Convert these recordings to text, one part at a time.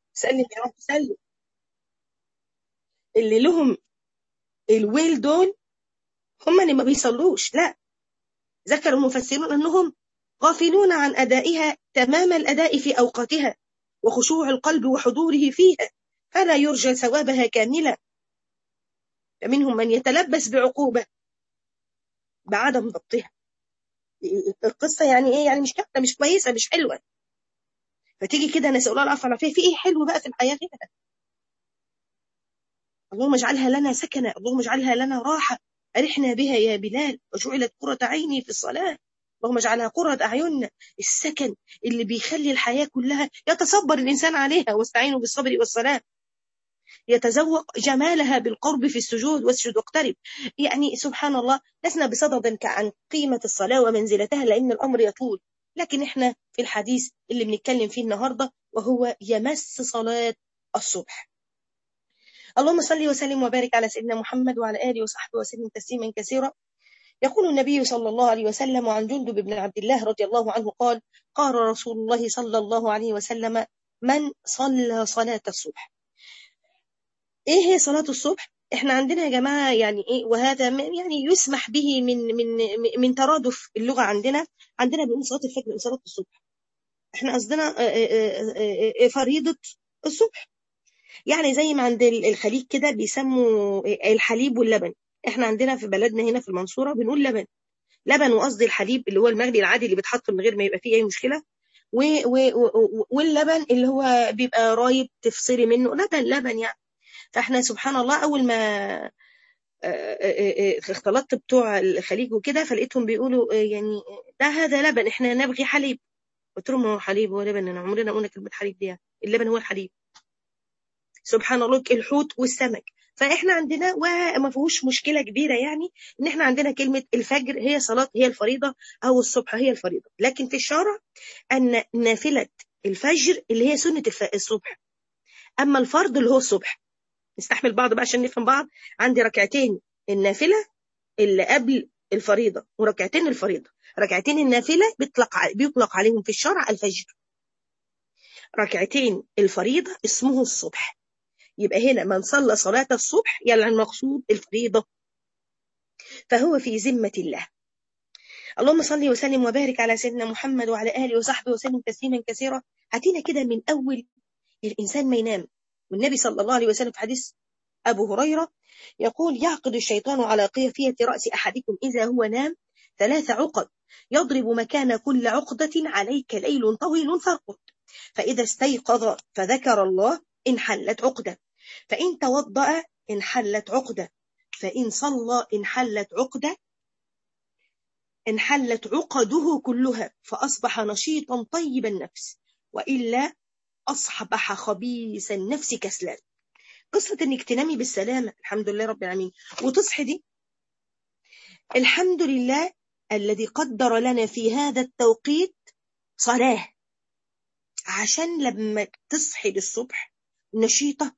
سلم يا رب سلم اللي لهم الويل دول هم اللي ما بيصلوش لا ذكر المفسرون أنهم غافلون عن أدائها تمام الأداء في أوقاتها وخشوع القلب وحضوره فيها فلا يرجى ثوابها كاملا فمنهم من يتلبس بعقوبة بعدم ضبطها القصة يعني إيه يعني مش كده مش كويسة مش حلوة فتيجي كده نسأل الله العفو والعافية في إيه حلو بقى في الحياة كده اللهم اجعلها لنا سكنة اللهم اجعلها لنا راحة أرحنا بها يا بلال وجعلت قرة عيني في الصلاة اللهم اجعلها قرة أعيننا السكن اللي بيخلي الحياة كلها يتصبر الإنسان عليها واستعينوا بالصبر والصلاة يتذوق جمالها بالقرب في السجود واسجد واقترب يعني سبحان الله لسنا بصدد عن قيمة الصلاة ومنزلتها لأن الأمر يطول لكن احنا في الحديث اللي بنتكلم فيه النهاردة وهو يمس صلاة الصبح اللهم صل وسلم وبارك على سيدنا محمد وعلى آله وصحبه وسلم تسليما كثيرا يقول النبي صلى الله عليه وسلم عن جندب بن عبد الله رضي الله عنه قال قال رسول الله صلى الله عليه وسلم من صلى صلاة الصبح ايه هي صلاة الصبح احنا عندنا يا جماعة يعني ايه وهذا يعني يسمح به من من من ترادف اللغة عندنا عندنا بنقول صلاة الفجر صلاة الصبح احنا قصدنا فريضة الصبح يعني زي ما عند الخليج كده بيسموا الحليب واللبن احنا عندنا في بلدنا هنا في المنصورة بنقول لبن لبن وقصدي الحليب اللي هو المغلي العادي اللي بيتحط من غير ما يبقى فيه اي مشكلة و و و واللبن اللي هو بيبقى رايب تفصلي منه لبن لبن يعني فاحنا سبحان الله اول ما اختلطت بتوع الخليج وكده فلقيتهم بيقولوا يعني ده هذا لبن احنا نبغي حليب قلت لهم هو حليب هو لبن انا عمرنا قلنا كلمه حليب دي اللبن هو الحليب سبحان الله الحوت والسمك فاحنا عندنا وما فيهوش مشكله كبيره يعني ان احنا عندنا كلمه الفجر هي صلاه هي الفريضه او الصبح هي الفريضه لكن في الشرع ان نافله الفجر اللي هي سنه الصبح اما الفرض اللي هو الصبح نستحمل بعض بقى عشان نفهم بعض عندي ركعتين النافله اللي قبل الفريضه وركعتين الفريضه ركعتين النافله بيطلق بيطلق عليهم في الشرع الفجر ركعتين الفريضه اسمه الصبح يبقى هنا من صلى صلاة الصبح يلا المقصود الفريضة فهو في ذمة الله اللهم صل وسلم وبارك على سيدنا محمد وعلى آله وصحبه وسلم تسليما كثيرا هاتينا كده من أول الإنسان ما ينام والنبي صلى الله عليه وسلم في حديث أبو هريرة يقول يعقد الشيطان على قيفية رأس أحدكم إذا هو نام ثلاث عقد يضرب مكان كل عقدة عليك ليل طويل فارقد فإذا استيقظ فذكر الله انحلت عقدة فإن توضأ انحلت عقدة فإن صلى انحلت عقدة انحلت عقده كلها فأصبح نشيطا طيب النفس وإلا أصبح خبيث النفس كسلان قصة إنك تنامي بالسلامة الحمد لله رب العالمين وتصحي دي الحمد لله الذي قدر لنا في هذا التوقيت صلاة عشان لما تصحي للصبح نشيطة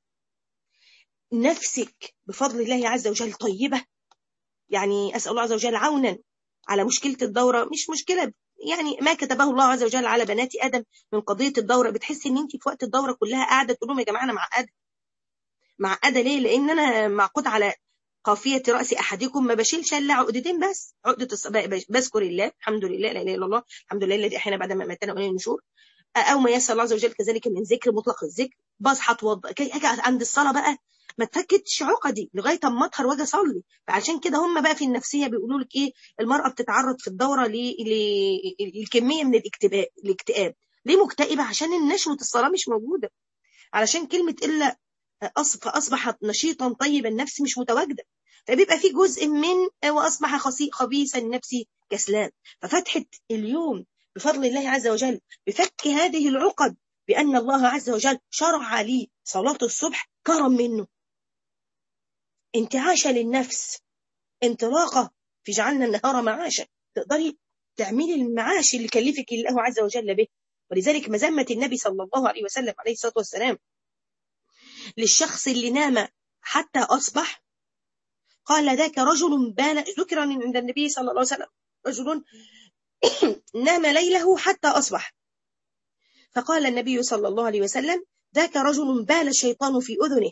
نفسك بفضل الله عز وجل طيبة يعني أسأل الله عز وجل عونا على مشكلة الدورة مش مشكلة يعني ما كتبه الله عز وجل على بنات آدم من قضية الدورة بتحسي إن أنت في وقت الدورة كلها قاعدة تقول لهم يا جماعة أنا معقدة معقدة ليه؟ لأن أنا معقود على قافية رأس أحدكم ما بشيلش إلا عقدتين بس عقدة بذكر الله الحمد لله لا إله إلا الله الحمد لله الذي أحيانا بعد ما ماتنا وإليه النشور أو ما يسر الله عز وجل كذلك من ذكر مطلق الذكر بصحى اتوضى اجي عند الصلاه بقى ما تفكتش عقدي لغايه اما اطهر واجي اصلي فعشان كده هم بقى في النفسيه بيقولوا لك ايه المراه بتتعرض في الدوره للكميه من الاكتئاب الاكتئاب ليه مكتئبه عشان النشوه الصلاه مش موجوده علشان كلمه الا فاصبحت نشيطا طيب النفس مش متواجده فبيبقى في جزء من واصبح خبيث النفس كسلان ففتحه اليوم بفضل الله عز وجل بفك هذه العقد بأن الله عز وجل شرع لي صلاة الصبح كرم منه انتعاشة للنفس انطلاقة في جعلنا النهار معاشا تقدري تعملي المعاش اللي كلفك الله عز وجل به ولذلك مذمة النبي صلى الله عليه وسلم عليه الصلاة والسلام للشخص اللي نام حتى أصبح قال ذاك رجل بال ذكر عند النبي صلى الله عليه وسلم رجل نام ليله حتى أصبح فقال النبي صلى الله عليه وسلم ذاك رجل بال الشيطان في أذنه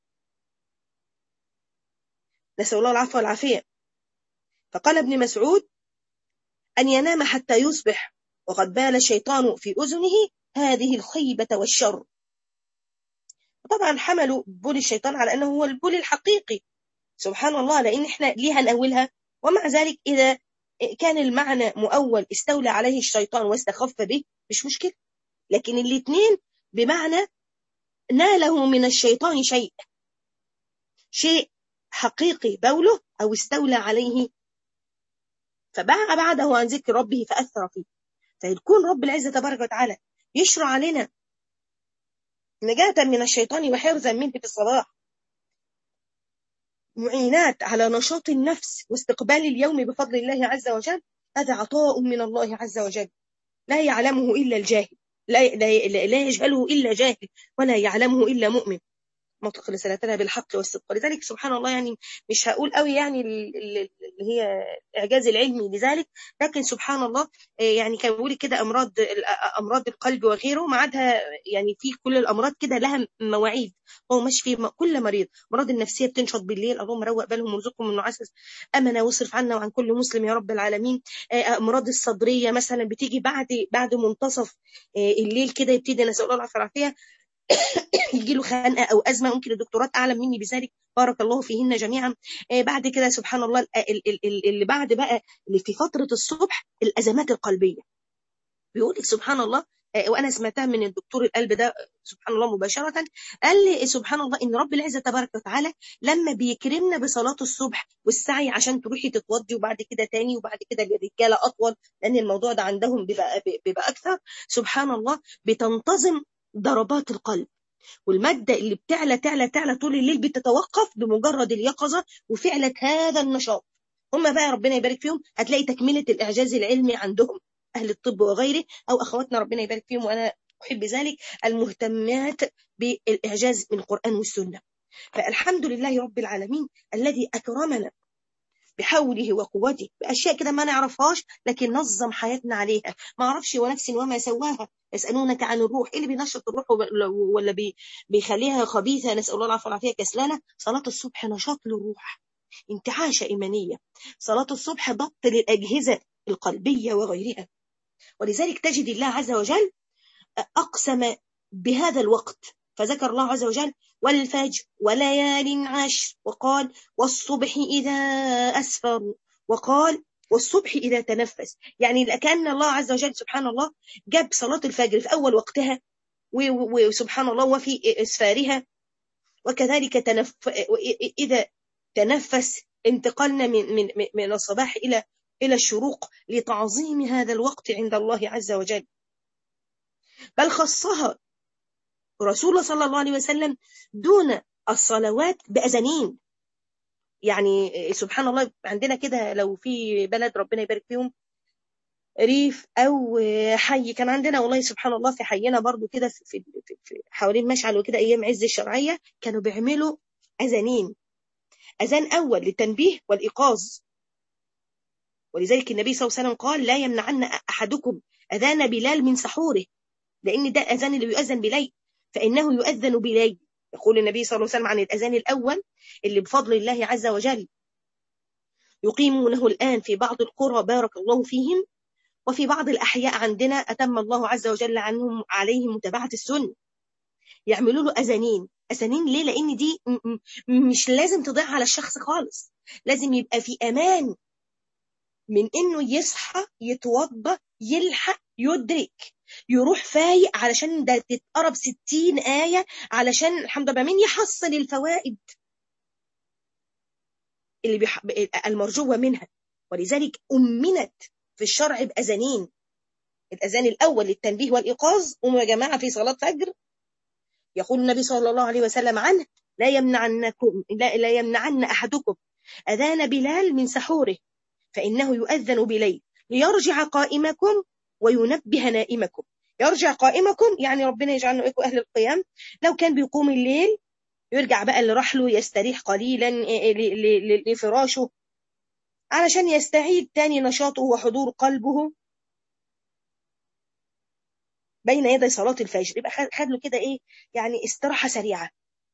نسأل الله العفو والعافية فقال ابن مسعود أن ينام حتى يصبح وقد بال الشيطان في أذنه هذه الخيبة والشر طبعا حملوا بول الشيطان على أنه هو البول الحقيقي سبحان الله لأن إحنا ليها نأولها ومع ذلك إذا كان المعنى مؤول استولى عليه الشيطان واستخف به مش مشكلة لكن الاثنين بمعنى ناله من الشيطان شيء شيء حقيقي بوله أو استولى عليه فباع بعده عن ذكر ربه فأثر فيه فيكون رب العزة تبارك وتعالى يشرع علينا نجاة من الشيطان وحرزا منه في الصباح معينات على نشاط النفس واستقبال اليوم بفضل الله عز وجل هذا عطاء من الله عز وجل لا يعلمه إلا الجاهل لا, لا, لا يجهله إلا جاهل ولا يعلمه إلا مؤمن منطق رسالتنا بالحق والصدق ولذلك سبحان الله يعني مش هقول قوي يعني اللي هي الاعجاز العلمي لذلك لكن سبحان الله يعني كان بيقول كده امراض امراض القلب وغيره ما عادها يعني في كل الامراض كده لها مواعيد هو مش في كل مريض امراض النفسيه بتنشط بالليل اللهم روق بالهم وارزقهم من نعاس امنا واصرف عنا وعن كل مسلم يا رب العالمين امراض الصدريه مثلا بتيجي بعد بعد منتصف الليل كده يبتدي نسال الله العافيه والعافيه يجي له خنقه او ازمه ممكن الدكتورات اعلم مني بذلك بارك الله فيهن جميعا بعد كده سبحان الله اللي بعد بقى اللي في فتره الصبح الازمات القلبيه بيقول لك سبحان الله وانا سمعتها من الدكتور القلب ده سبحان الله مباشره قال لي سبحان الله ان رب العزه تبارك وتعالى لما بيكرمنا بصلاه الصبح والسعي عشان تروحي تتوضي وبعد كده تاني وبعد كده الرجاله اطول لان الموضوع ده عندهم بيبقى بيبقى اكثر سبحان الله بتنتظم ضربات القلب والمادة اللي بتعلى تعلى تعلى طول الليل بتتوقف بمجرد اليقظة وفعلة هذا النشاط هم بقى ربنا يبارك فيهم هتلاقي تكملة الإعجاز العلمي عندهم أهل الطب وغيره أو أخواتنا ربنا يبارك فيهم وأنا أحب ذلك المهتمات بالإعجاز من القرآن والسنة فالحمد لله رب العالمين الذي أكرمنا بحوله وقوته بأشياء كده ما نعرفهاش لكن نظم حياتنا عليها ما أعرفش ونفس وما سواها يسألونك عن الروح إيه اللي بينشط الروح ولا بي بيخليها خبيثة نسأل الله العافية والعافية كسلانة صلاة الصبح نشاط للروح انتعاشة إيمانية صلاة الصبح ضبط للأجهزة القلبية وغيرها ولذلك تجد الله عز وجل أقسم بهذا الوقت فذكر الله عز وجل والفجر وليال عشر وقال والصبح إذا أسفر وقال والصبح إذا تنفس يعني كأن الله عز وجل سبحان الله جاب صلاة الفجر في أول وقتها وسبحان الله وفي إسفارها وكذلك تنف... إذا تنفس انتقلنا من, من, من الصباح إلى إلى الشروق لتعظيم هذا الوقت عند الله عز وجل بل خصها رسول الله صلى الله عليه وسلم دون الصلوات بأذانين يعني سبحان الله عندنا كده لو في بلد ربنا يبارك فيهم ريف او حي كان عندنا والله سبحان الله في حينا برضو كده في, في, في حوالين مشعل وكده ايام عز الشرعيه كانوا بيعملوا اذانين اذان اول للتنبيه والايقاظ ولذلك النبي صلى الله عليه وسلم قال لا يمنعن احدكم اذان بلال من سحوره لان ده اذان اللي بيؤذن بليل فانه يؤذن بليل يقول النبي صلى الله عليه وسلم عن الأذان الأول اللي بفضل الله عز وجل يقيمونه الآن في بعض القرى بارك الله فيهم وفي بعض الأحياء عندنا أتم الله عز وجل عنهم عليهم متابعة السنة يعملوا له أذانين أذانين ليه لأن دي مش لازم تضيع على الشخص خالص لازم يبقى في أمان من إنه يصحى يتوضى يلحق يدرك يروح فايق علشان ده تتقرب 60 آية علشان الحمد لله مين يحصل الفوائد اللي بيح... المرجوة منها ولذلك أمنت في الشرع بأذانين الأذان الأول للتنبيه والإيقاظ قوموا يا جماعة في صلاة فجر يقول النبي صلى الله عليه وسلم عنه لا يمنعنكم لا, لا يمنعن أحدكم أذان بلال من سحوره فإنه يؤذن بليل ليرجع قائمكم وينبه نائمكم يرجع قائمكم يعني ربنا يجعلنا إيكم أهل القيام لو كان بيقوم الليل يرجع بقى لرحله يستريح قليلا لفراشه علشان يستعيد تاني نشاطه وحضور قلبه بين يدي صلاة الفجر يبقى خد له كده ايه يعني استراحة سريعة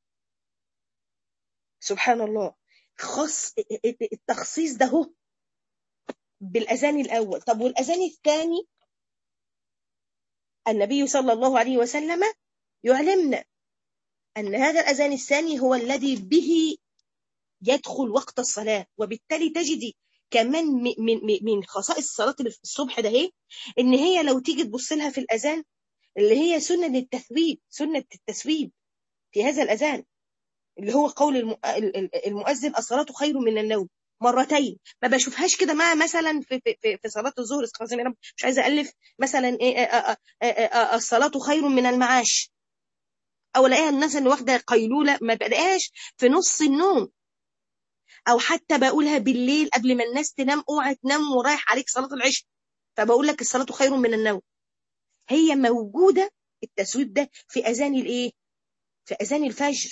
سبحان الله خص التخصيص ده هو بالأذان الأول طب والأذان الثاني النبي صلى الله عليه وسلم يعلمنا أن هذا الأذان الثاني هو الذي به يدخل وقت الصلاة وبالتالي تجدي كمان من من خصائص صلاة الصبح ده هي إن هي لو تيجي تبص لها في الأذان اللي هي سنة التثويب سنة التثويب في هذا الأذان اللي هو قول المؤذن الصلاة خير من النوم مرتين ما بشوفهاش كده مع مثلا في في في صلاه الظهر مش عايزه الف مثلا ايه الصلاه خير من المعاش او الاقيها الناس اللي واخده قيلوله ما بلاقيهاش في نص النوم او حتى بقولها بالليل قبل ما الناس تنام اوعى تنام ورايح عليك صلاه العشاء فبقول لك الصلاه خير من النوم هي موجوده التسويب ده في اذان الايه في اذان الفجر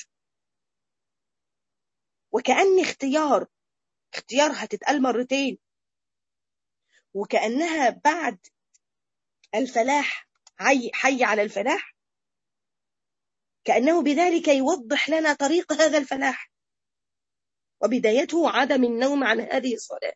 وكأن اختيار اختيار هتتقال مرتين وكأنها بعد الفلاح حي, حي على الفلاح كأنه بذلك يوضح لنا طريق هذا الفلاح وبدايته عدم النوم عن هذه الصلاة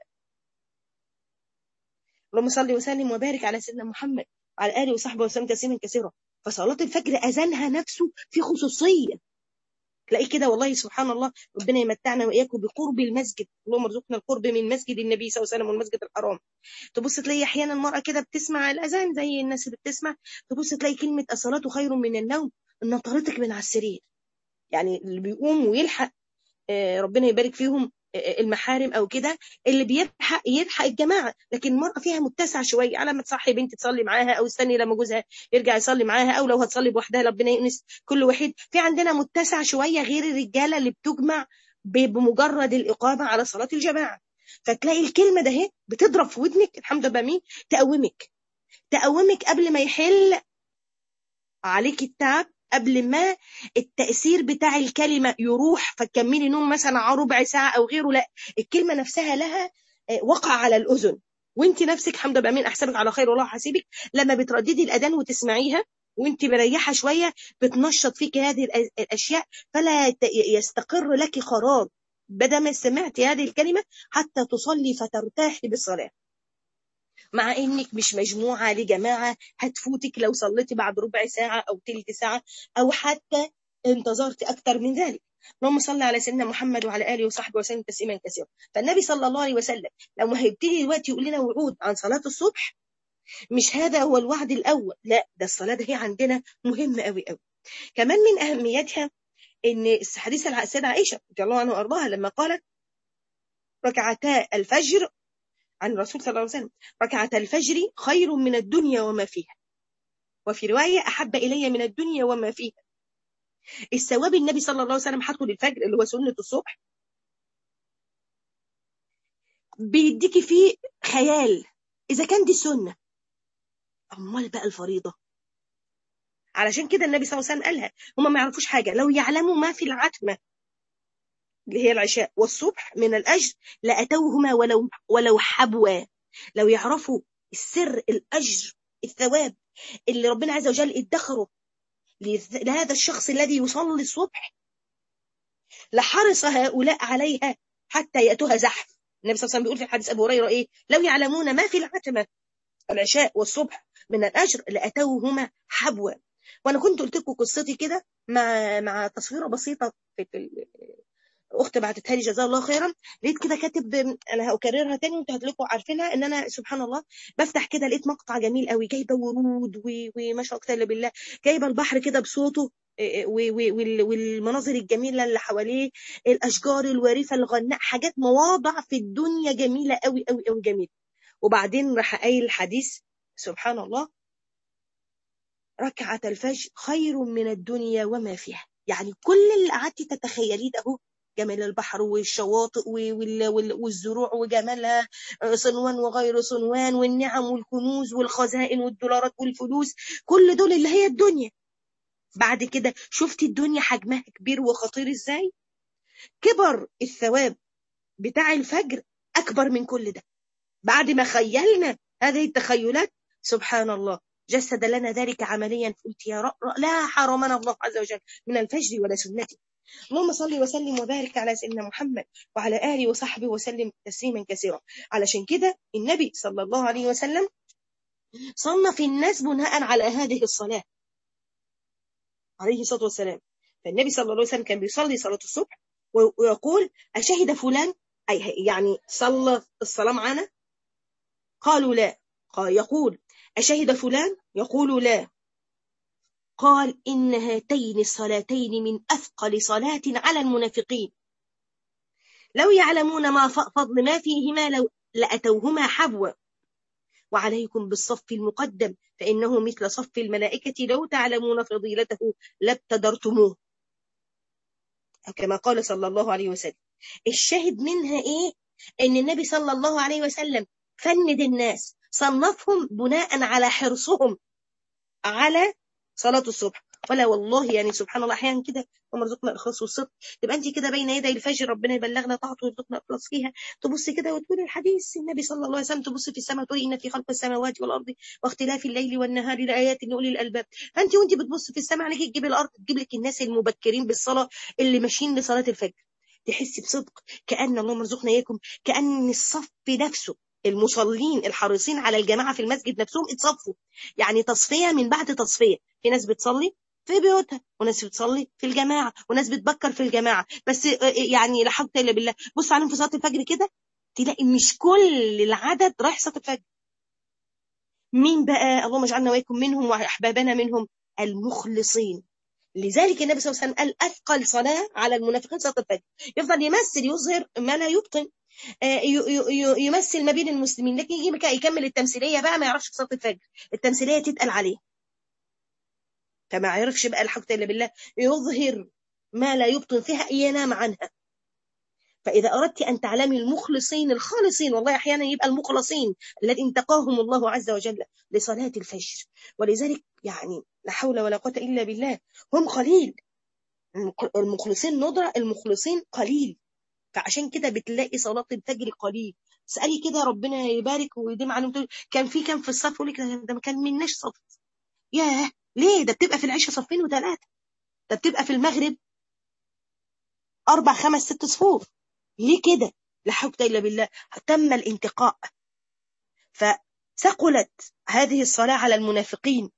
اللهم صل وسلم وبارك على سيدنا محمد وعلى آله وصحبه وسلم تسليما كثيرا فصلاة الفجر أذانها نفسه في خصوصية تلاقيه كده والله سبحان الله ربنا يمتعنا واياكم بقرب المسجد اللهم ارزقنا القرب من مسجد النبي صلى الله عليه وسلم والمسجد الحرام تبص تلاقي احيانا المراه كده بتسمع الاذان زي الناس اللي بتسمع تبص تلاقي كلمه الصلاه خير من النوم ان طردتك من على السرير يعني اللي بيقوم ويلحق ربنا يبارك فيهم المحارم او كده اللي بيلحق يلحق الجماعه لكن المراه فيها متسع شويه على ما تصحي بنت تصلي معاها او استني لما جوزها يرجع يصلي معاها او لو هتصلي بوحدها ربنا يؤنس كل واحد في عندنا متسع شويه غير الرجاله اللي بتجمع بمجرد الاقامه على صلاه الجماعه فتلاقي الكلمه ده اهي بتضرب في ودنك الحمد لله مين تقومك تقومك قبل ما يحل عليك التعب قبل ما التأثير بتاع الكلمة يروح فتكملي نوم مثلا ربع ساعة أو غيره لا الكلمة نفسها لها وقع على الأذن وانت نفسك حمد بأمين أحسبك على خير والله حسيبك لما بترددي الأذان وتسمعيها وانت مريحة شوية بتنشط فيك هذه الأشياء فلا يستقر لك قرار بدل ما سمعت هذه الكلمة حتى تصلي فترتاحي بالصلاة مع انك مش مجموعه لجماعه هتفوتك لو صليتي بعد ربع ساعه او تلت ساعه او حتى انتظرت اكثر من ذلك اللهم صل على سيدنا محمد وعلى اله وصحبه وسلم تسليما كثيرا فالنبي صلى الله عليه وسلم لو هيبتدي دلوقتي يقول لنا وعود عن صلاه الصبح مش هذا هو الوعد الاول لا ده الصلاه دي عندنا مهمه قوي قوي كمان من اهميتها ان حديث السيده عائشه رضي الله عنها وارضاها لما قالت ركعتا الفجر عن الرسول صلى الله عليه وسلم ركعة الفجر خير من الدنيا وما فيها وفي رواية أحب إلي من الدنيا وما فيها الثواب النبي صلى الله عليه وسلم حطه للفجر اللي هو سنة الصبح بيديكي فيه خيال إذا كان دي سنة أمال بقى الفريضة علشان كده النبي صلى الله عليه وسلم قالها هما ما يعرفوش حاجة لو يعلموا ما في العتمة اللي هي العشاء والصبح من الأجر لأتوهما ولو ولو حبوا لو يعرفوا السر الأجر الثواب اللي ربنا عز وجل ادخره لهذا الشخص الذي يصلي الصبح لحرص هؤلاء عليها حتى يأتوها زحف النبي صلى الله عليه وسلم بيقول في حديث أبو هريرة إيه لو يعلمون ما في العتمة العشاء والصبح من الأجر لأتوهما حبوا وأنا كنت قلت لكم قصتي كده مع مع تصويرة بسيطة في اخت بعتتها لي جزاها الله خيرا لقيت كده كاتب انا هكررها تاني وانتوا هتلاقوا عارفينها ان انا سبحان الله بفتح كده لقيت مقطع جميل قوي جايبه ورود وما شاء الله بالله جايبه البحر كده بصوته والمناظر الجميله اللي حواليه الاشجار الوارفه الغناء حاجات مواضع في الدنيا جميله قوي قوي قوي جميله وبعدين راح قايل الحديث سبحان الله ركعة الفجر خير من الدنيا وما فيها يعني كل اللي قعدتي تتخيليه ده جمال البحر والشواطئ والزروع وجمالها صنوان وغير صنوان والنعم والكنوز والخزائن والدولارات والفلوس كل دول اللي هي الدنيا بعد كده شفتي الدنيا حجمها كبير وخطير ازاي كبر الثواب بتاع الفجر اكبر من كل ده بعد ما خيلنا هذه التخيلات سبحان الله جسد لنا ذلك عمليا قلت يا رب لا حرمنا الله عز وجل من الفجر ولا سنته اللهم صل وسلم وبارك على سيدنا محمد وعلى آله وصحبه وسلم تسليما كثيرا علشان كده النبي صلى الله عليه وسلم صنف الناس بناء على هذه الصلاة عليه الصلاة والسلام فالنبي صلى الله عليه وسلم كان بيصلي صلاة الصبح ويقول أشهد فلان أي يعني صلى الصلاة معنا قالوا لا قال يقول أشهد فلان يقول لا قال إن هاتين الصلاتين من أثقل صلاة على المنافقين لو يعلمون ما فضل ما فيهما لو لأتوهما حبوا وعليكم بالصف المقدم فإنه مثل صف الملائكة لو تعلمون فضيلته لابتدرتموه كما قال صلى الله عليه وسلم الشاهد منها إيه إن النبي صلى الله عليه وسلم فند الناس صنفهم بناء على حرصهم على صلاة الصبح ولا والله يعني سبحان الله احيانا كده اللهم ارزقنا الاخلاص والصدق تبقى انت كده بين يدي الفجر ربنا يبلغنا طاعته ويرزقنا الاخلاص فيها تبص كده وتقولي الحديث النبي صلى الله عليه وسلم تبص في السماء تقولي ان في خلق السماوات والارض واختلاف الليل والنهار لايات لاولي الالباب فانت وانت بتبص في السماء عليك تجيب الارض تجيب لك الناس المبكرين بالصلاه اللي ماشيين لصلاه الفجر تحسي بصدق كان اللهم ارزقنا اياكم كان الصف نفسه المصلين الحريصين على الجماعه في المسجد نفسهم اتصفوا يعني تصفيه من بعد تصفيه في ناس بتصلي في بيوتها وناس بتصلي في الجماعة وناس بتبكر في الجماعة بس يعني لا حول إلا بالله بص عليهم في صلاة الفجر كده تلاقي مش كل العدد رايح صلاة الفجر مين بقى اللهم اجعلنا وإياكم منهم وأحبابنا منهم المخلصين لذلك النبي صلى الله عليه وسلم قال أثقل صلاة على المنافقين صلاة الفجر يفضل يمثل يظهر ما لا يبطن يمثل ما بين المسلمين لكن يجي يكمل التمثيلية بقى ما يعرفش صلاة الفجر التمثيلية تتقل عليه فما عرفش بقى الحق الا بالله يظهر ما لا يبطن فيها ينام عنها فإذا أردت أن تعلمي المخلصين الخالصين والله أحيانا يبقى المخلصين الذي انتقاهم الله عز وجل لصلاة الفجر ولذلك يعني لا حول ولا قوة إلا بالله هم قليل المخلصين ندرة المخلصين قليل فعشان كده بتلاقي صلاة الفجر قليل اسألي كده ربنا يبارك ويديم عليهم كان في كام في الصف يقول لك ده ما كان مناش صف ياه ليه ده بتبقى في العشاء صفين وثلاثة ده بتبقى في المغرب أربع خمس ست صفوف ليه كده لا حول إلا بالله تم الانتقاء فثقلت هذه الصلاة على المنافقين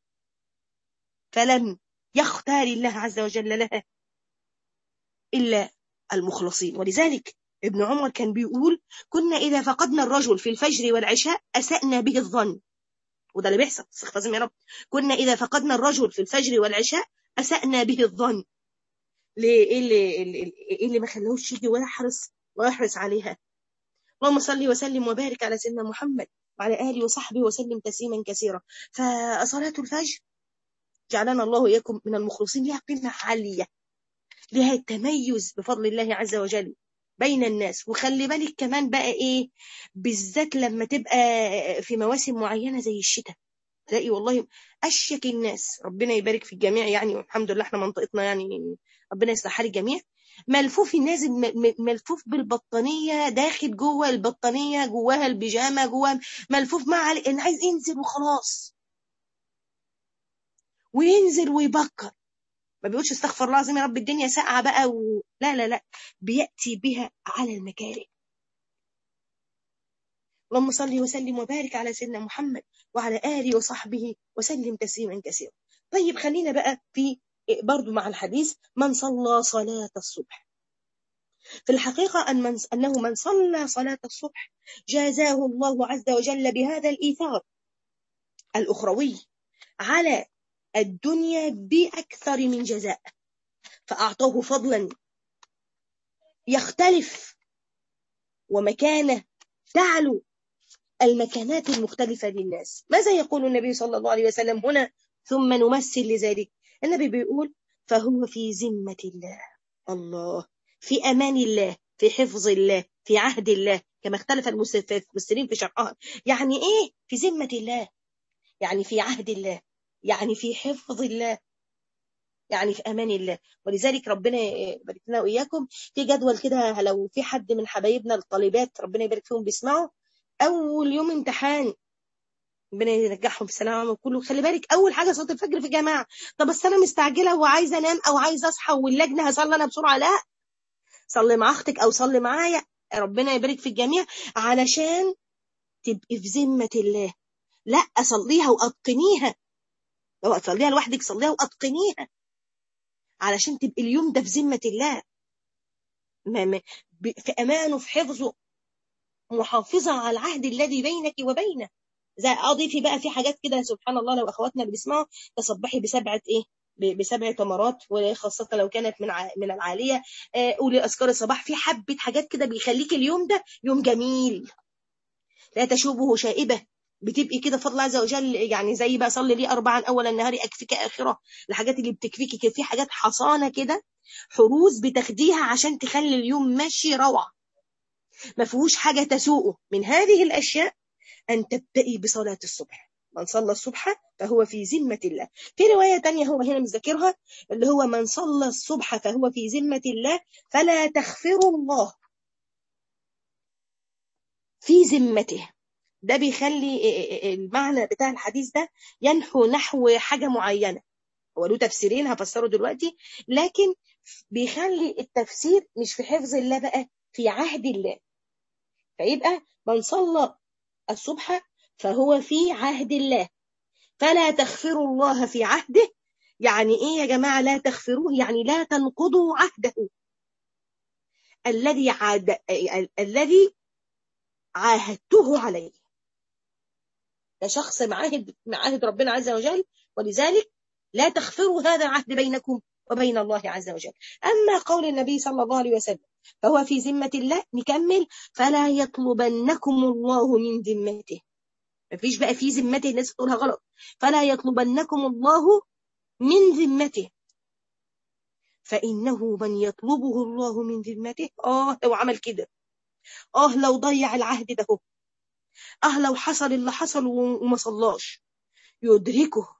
فلم يختار الله عز وجل لها إلا المخلصين ولذلك ابن عمر كان بيقول كنا إذا فقدنا الرجل في الفجر والعشاء أسأنا به الظن وده اللي بيحصل استغفر يا رب كنا إذا فقدنا الرجل في الفجر والعشاء أسأنا به الظن ليه إيه اللي, إيه اللي ما خلوش يجي ويحرص ويحرص عليها اللهم صل وسلم وبارك على سيدنا محمد وعلى آله وصحبه وسلم تسليما كثيرا فصلاة الفجر جعلنا الله إياكم من المخلصين لها قيمة عالية لها التميز بفضل الله عز وجل بين الناس وخلي بالك كمان بقى ايه بالذات لما تبقى في مواسم معينه زي الشتاء تلاقي والله اشيك الناس ربنا يبارك في الجميع يعني والحمد لله احنا منطقتنا يعني ربنا يصلح حال الجميع ملفوف نازل ملفوف بالبطانيه داخل جوه البطانيه جواها البيجامه جواها ملفوف مع ان عايز ينزل وخلاص وينزل ويبكر ما بيقولش استغفر الله العظيم يا رب الدنيا ساقعه بقى و... لا لا لا بياتي بها على المكاره اللهم صل وسلم وبارك على سيدنا محمد وعلى اله وصحبه وسلم تسليما كثيرا طيب خلينا بقى في برضو مع الحديث من صلى صلاة الصبح في الحقيقة أن من أنه من صلى صلاة الصبح جازاه الله عز وجل بهذا الإيثار الأخروي على الدنيا بأكثر من جزاء فأعطاه فضلا يختلف ومكانه تعلو المكانات المختلفة للناس ماذا يقول النبي صلى الله عليه وسلم هنا ثم نمثل لذلك النبي بيقول فهو في ذمة الله الله في أمان الله في حفظ الله في عهد الله كما اختلف المسلمين في شرحها يعني ايه في ذمة الله يعني في عهد الله يعني في حفظ الله يعني في امان الله ولذلك ربنا يبارك لنا واياكم في جدول كده لو في حد من حبايبنا الطالبات ربنا يبارك فيهم بيسمعوا اول يوم امتحان ربنا يرجعهم بالسلامه وكله خلي بالك اول حاجه صلاه الفجر في جماعه طب بس انا مستعجله وعايزه انام او عايزه اصحى واللجنه هصلي انا بسرعه لا صلي مع اختك او صلي معايا ربنا يبارك في الجميع علشان تبقي في ذمه الله لا صليها واتقنيها لو هتصليها لوحدك صليها واتقنيها علشان تبقي اليوم ده في ذمه الله ما ما في امان وفي حفظه محافظه على العهد الذي بينك وبينه زي اضيفي بقى في حاجات كده سبحان الله لو اخواتنا اللي بيسمعوا تصبحي بسبعه ايه بسبع تمرات وخاصة لو كانت من من العالية قولي أذكار الصباح في حبة حاجات كده بيخليك اليوم ده يوم جميل لا تشوبه شائبة بتبقي كده فضل عز وجل يعني زي بقى صلي لي أربعا أول النهار أكفيك آخرة الحاجات اللي بتكفيكي كده في حاجات حصانة كده حروز بتاخديها عشان تخلي اليوم ماشي روعة ما فيهوش حاجة تسوءه من هذه الأشياء أن تبدأي بصلاة الصبح من صلى الصبح فهو في ذمة الله في رواية تانية هو هنا مذكرها اللي هو من صلى الصبح فهو في ذمة الله فلا تغفر الله في ذمته ده بيخلي المعنى بتاع الحديث ده ينحو نحو حاجة معينة هو له تفسيرين هفسره دلوقتي لكن بيخلي التفسير مش في حفظ الله بقى في عهد الله فيبقى من صلى الصبح فهو في عهد الله فلا تغفروا الله في عهده يعني ايه يا جماعه لا تغفروه يعني لا تنقضوا عهده الذي عاد الذي عاهدته عليه ده شخص معاهد معاهد ربنا عز وجل ولذلك لا تغفروا هذا العهد بينكم وبين الله عز وجل أما قول النبي صلى الله عليه وسلم فهو في ذمة الله نكمل فلا يطلبنكم الله من ذمته مفيش بقى في ذمته الناس تقولها غلط فلا يطلبنكم الله من ذمته فإنه من يطلبه الله من ذمته آه لو عمل كده آه لو ضيع العهد ده آه لو حصل اللي حصل وما صلاش يدركه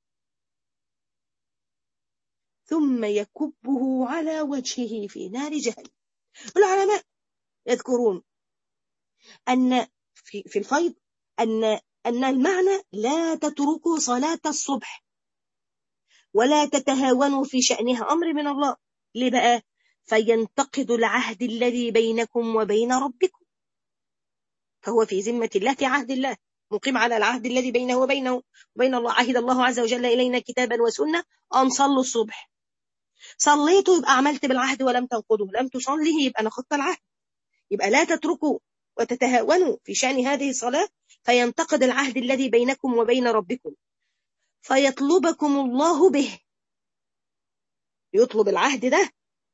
ثم يكبه على وجهه في نار جهنم العلماء يذكرون أن في, في الفيض أن أن المعنى لا تتركوا صلاة الصبح ولا تتهاونوا في شأنها أمر من الله ليه بقى فينتقد العهد الذي بينكم وبين ربكم فهو في ذمة الله في عهد الله مقيم على العهد الذي بينه وبينه وبين الله عهد الله عز وجل إلينا كتابا وسنة أن صلوا الصبح صليتوا يبقى عملت بالعهد ولم تنقضه لم تصلي يبقى نقضت العهد يبقى لا تتركوا وتتهاونوا في شأن هذه الصلاة فينتقد العهد الذي بينكم وبين ربكم فيطلبكم الله به يطلب العهد ده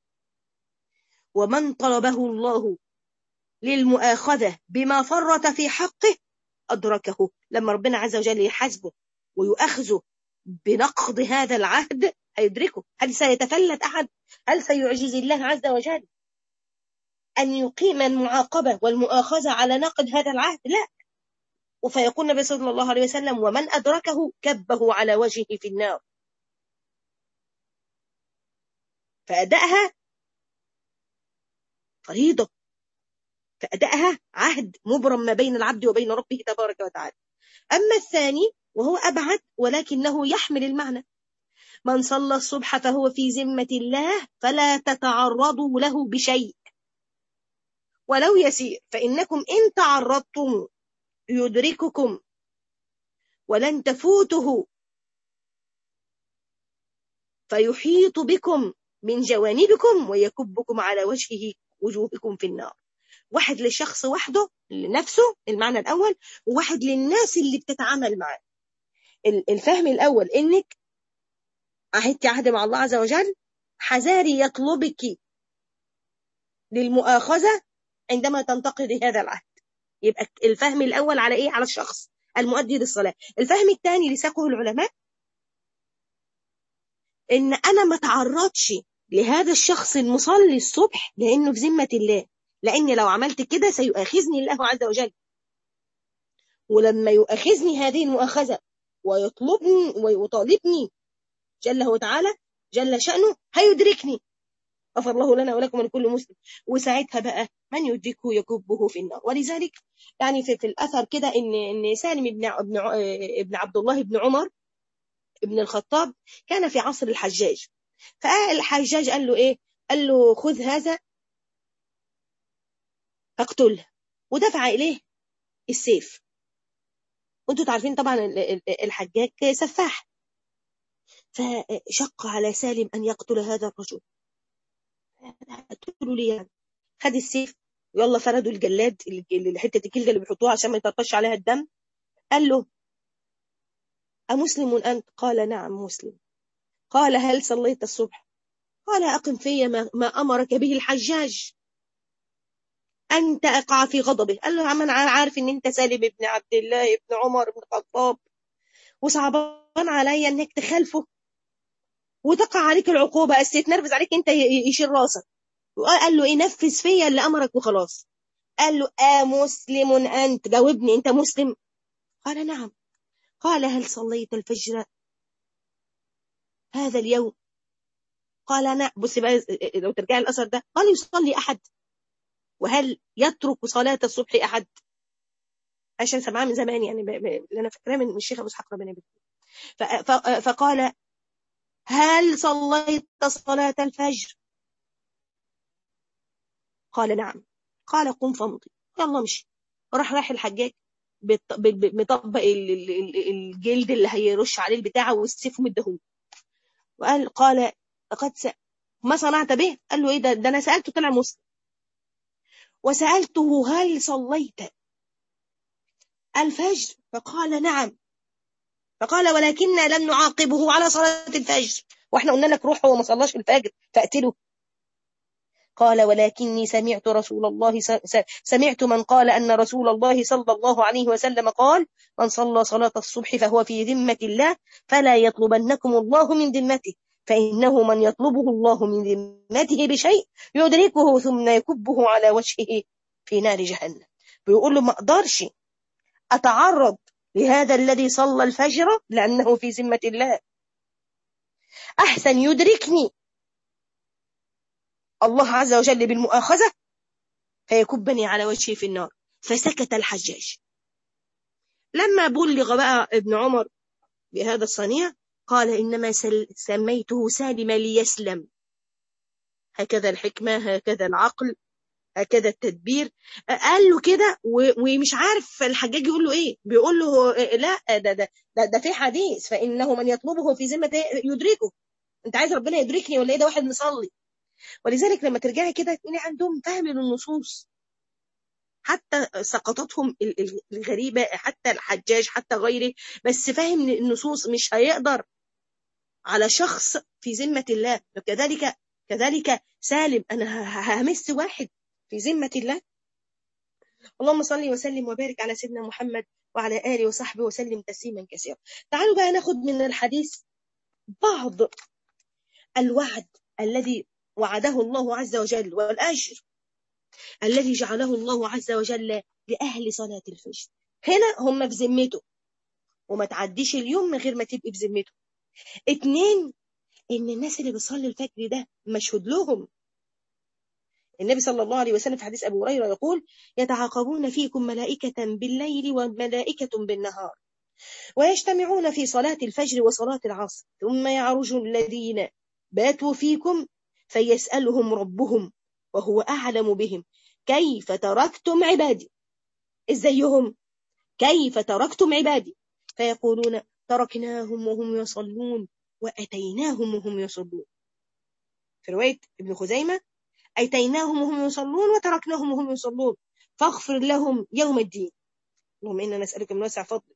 ومن طلبه الله للمؤاخذة بما فرط في حقه أدركه لما ربنا عز وجل يحاسبه ويؤخذه بنقض هذا العهد هيدركه هل سيتفلت أحد هل سيعجز الله عز وجل أن يقيم المعاقبة والمؤاخذة على نقد هذا العهد لا فيقول النبي صلى الله عليه وسلم ومن أدركه كبه على وجهه في النار فأدائها فريضة فأدائها عهد مبرم ما بين العبد وبين ربه تبارك وتعالى أما الثاني وهو أبعد ولكنه يحمل المعنى من صلى الصبح فهو في ذمة الله فلا تتعرضوا له بشيء ولو يسير فإنكم إن تعرضتم يدرككم ولن تفوته فيحيط بكم من جوانبكم ويكبكم على وجهه وجوهكم في النار واحد لشخص وحده لنفسه المعنى الأول وواحد للناس اللي بتتعامل معاه الفهم الأول إنك عهدت عهد مع الله عز وجل حذاري يطلبك للمؤاخذة عندما تنتقد هذا العهد يبقى الفهم الأول على إيه؟ على الشخص المؤدي للصلاة الفهم الثاني لساقه العلماء إن أنا ما تعرضش لهذا الشخص المصلي الصبح لأنه في ذمة الله لأن لو عملت كده سيؤاخذني الله عز وجل ولما يؤاخذني هذه المؤاخذة ويطلبني ويطالبني جل وتعالى جل شأنه هيدركني غفر الله لنا ولكم ولكل مسلم وساعتها بقى من يدركه يكبه في النار ولذلك يعني في, في الأثر كده إن إن سالم بن ابن ابن عبد الله بن عمر ابن الخطاب كان في عصر الحجاج فالحجاج قال له إيه قال له خذ هذا فاقتله ودفع إليه السيف وانتوا تعرفين طبعا الحجاج سفاح فشق على سالم أن يقتل هذا الرجل قتلوا لي يعني خد السيف ويلا فردوا الجلاد حته الجلده اللي بيحطوها عشان ما يطرطش عليها الدم قال له أمسلم أنت قال نعم مسلم قال هل صليت الصبح قال أقم في ما, ما أمرك به الحجاج أنت أقع في غضبه قال له عم أنا عارف إن أنت سالم ابن عبد الله ابن عمر بن الخطاب وصعبان عليا إنك تخالفه وتقع عليك العقوبة بس يتنرفز عليك أنت يشيل راسك قال له إيه نفذ فيا اللي أمرك وخلاص قال له آه مسلم أنت جاوبني أنت مسلم قال نعم قال هل صليت الفجر هذا اليوم قال نعم بص بقى لو ترجع الأثر ده قال يصلي أحد وهل يترك صلاة الصبح أحد عشان سمعها من زمان يعني اللي أنا فاكراه من الشيخ أبو إسحاق ربنا فقال هل صليت صلاة الفجر قال نعم قال قم فامضي يلا امشي راح رايح الحجاج مطبق الجلد اللي هيرش عليه البتاع والسيف مدهون وقال قال لقد س... ما صنعت به قال له ايه ده, ده انا سالته طلع مسلم وسالته هل صليت الفجر فقال نعم فقال ولكننا لم نعاقبه على صلاه الفجر واحنا قلنا لك روح هو ما صلاش الفجر فاقتله قال ولكني سمعت رسول الله سمعت من قال أن رسول الله صلى الله عليه وسلم قال من صلى صلاة الصبح فهو في ذمة الله فلا يطلبنكم الله من ذمته فإنه من يطلبه الله من ذمته بشيء يدركه ثم يكبه على وجهه في نار جهنم بيقول له ما أقدرش أتعرض لهذا الذي صلى الفجر لأنه في ذمة الله أحسن يدركني الله عز وجل بالمؤاخذة فيكبني على وجهي في النار فسكت الحجاج لما بلغ بقى ابن عمر بهذا الصنيع قال إنما سميته سالم ليسلم هكذا الحكمة هكذا العقل هكذا التدبير قال له كده ومش عارف الحجاج يقول له ايه بيقول له لا ده ده ده, ده في حديث فانه من يطلبه في ذمه يدركه انت عايز ربنا يدركني ولا ايه ده واحد مصلي ولذلك لما ترجعي كده تلاقي عندهم فهم للنصوص حتى سقطتهم الغريبة حتى الحجاج حتى غيره بس فاهم النصوص مش هيقدر على شخص في ذمة الله وكذلك كذلك سالم أنا همس واحد في ذمة الله اللهم صل وسلم وبارك على سيدنا محمد وعلى آله وصحبه وسلم تسليما كثيرا تعالوا بقى ناخد من الحديث بعض الوعد الذي وعده الله عز وجل والأجر الذي جعله الله عز وجل لأهل صلاة الفجر هنا هم في ذمته وما تعديش اليوم من غير ما تبقي بذمته اتنين ان الناس اللي بتصلي الفجر ده مشهود لهم النبي صلى الله عليه وسلم في حديث ابو هريره يقول يتعاقبون فيكم ملائكه بالليل وملائكه بالنهار ويجتمعون في صلاه الفجر وصلاه العصر ثم يعرج الذين باتوا فيكم فيسالهم ربهم وهو اعلم بهم كيف تركتم عبادي ازيهم كيف تركتم عبادي فيقولون تركناهم وهم يصلون وأتيناهم وهم يصلون في رواية ابن خزيمة أتيناهم وهم يصلون وتركناهم وهم يصلون فاغفر لهم يوم الدين اللهم إنا نسألك من واسع فضل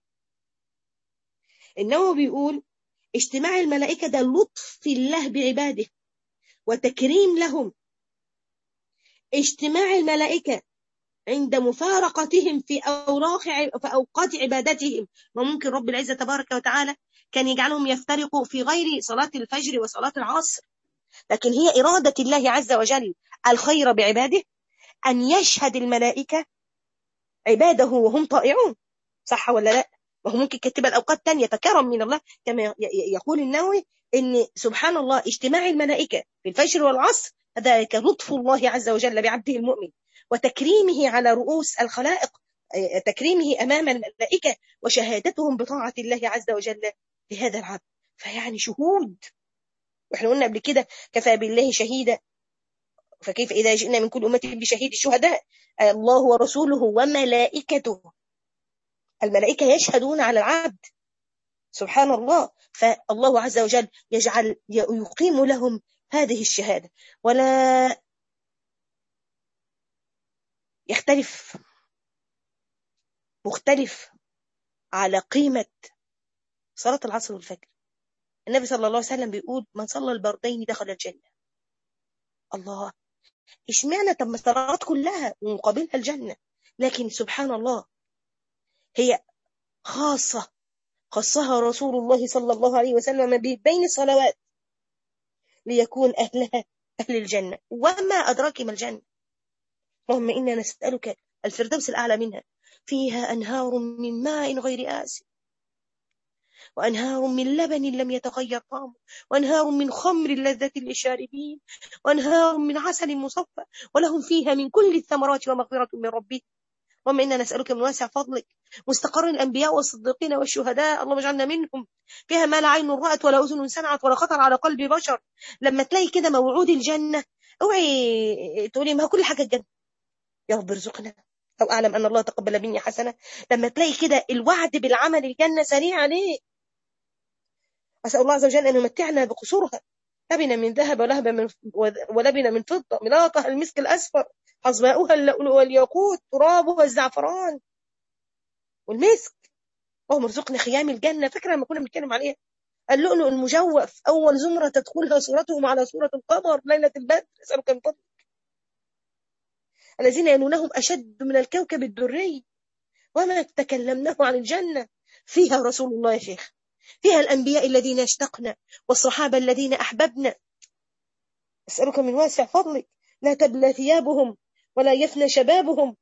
إنه بيقول اجتماع الملائكة ده لطف الله بعباده وتكريم لهم اجتماع الملائكة عند مفارقتهم في أوراق في أوقات عبادتهم وممكن رب العزة تبارك وتعالى كان يجعلهم يفترقوا في غير صلاة الفجر وصلاة العصر لكن هي إرادة الله عز وجل الخير بعباده أن يشهد الملائكة عباده وهم طائعون صح ولا لا وهو ممكن كتب الأوقات تانية فكرم من الله كما يقول النووي إن سبحان الله اجتماع الملائكة في الفجر والعصر هذا لطف الله عز وجل بعبده المؤمن وتكريمه على رؤوس الخلائق تكريمه أمام الملائكة وشهادتهم بطاعة الله عز وجل لهذا العبد فيعني شهود واحنا قلنا قبل كده كفى بالله شهيدا فكيف إذا جئنا من كل أمة بشهيد الشهداء الله ورسوله وملائكته الملائكة يشهدون على العبد سبحان الله فالله عز وجل يجعل يقيم لهم هذه الشهادة ولا يختلف مختلف على قيمة صلاة العصر والفجر النبي صلى الله عليه وسلم بيقول من صلى البردين دخل الجنة الله اشمعنى طب ما الصلوات كلها ومقابلها الجنة لكن سبحان الله هي خاصة خصها رسول الله صلى الله عليه وسلم بين الصلوات ليكون أهلها أهل الجنة وما أدراك ما الجنة اللهم إنا نسألك الفردوس الأعلى منها فيها أنهار من ماء غير آسف وأنهار من لبن لم يتغير طعمه وأنهار من خمر لذة للشاربين وأنهار من عسل مصفى ولهم فيها من كل الثمرات ومغفرة من ربهم اللهم إنا نسألك من واسع فضلك مستقر الأنبياء والصديقين والشهداء اللهم اجعلنا منهم فيها ما لا عين رأت ولا أذن سمعت ولا خطر على قلب بشر لما تلاقي كده موعود الجنة اوعي تقولي ما كل حاجة الجنة يا رب ارزقنا أو أعلم أن الله تقبل مني حسنة لما تلاقي كده الوعد بالعمل الجنة سريع عليه أسأل الله عز وجل أن يمتعنا بقصورها لبن من ذهب ولهب من ولبن من فضة ملاطها المسك الأسفر حظماؤها اللؤلؤ والياقوت ترابها الزعفران والمسك اللهم ارزقنا خيام الجنة فاكرة لما كنا بنتكلم عليها اللؤلؤ المجوف أول زمرة تدخلها صورتهم على صورة القمر ليلة البدر أسألك من فضلك الذين يلونهم أشد من الكوكب الدري وما تكلمناه عن الجنة فيها رسول الله يا شيخ فيها الأنبياء الذين اشتقنا والصحابة الذين أحببنا أسألك من واسع فضلك لا تبلى ثيابهم ولا يفنى شبابهم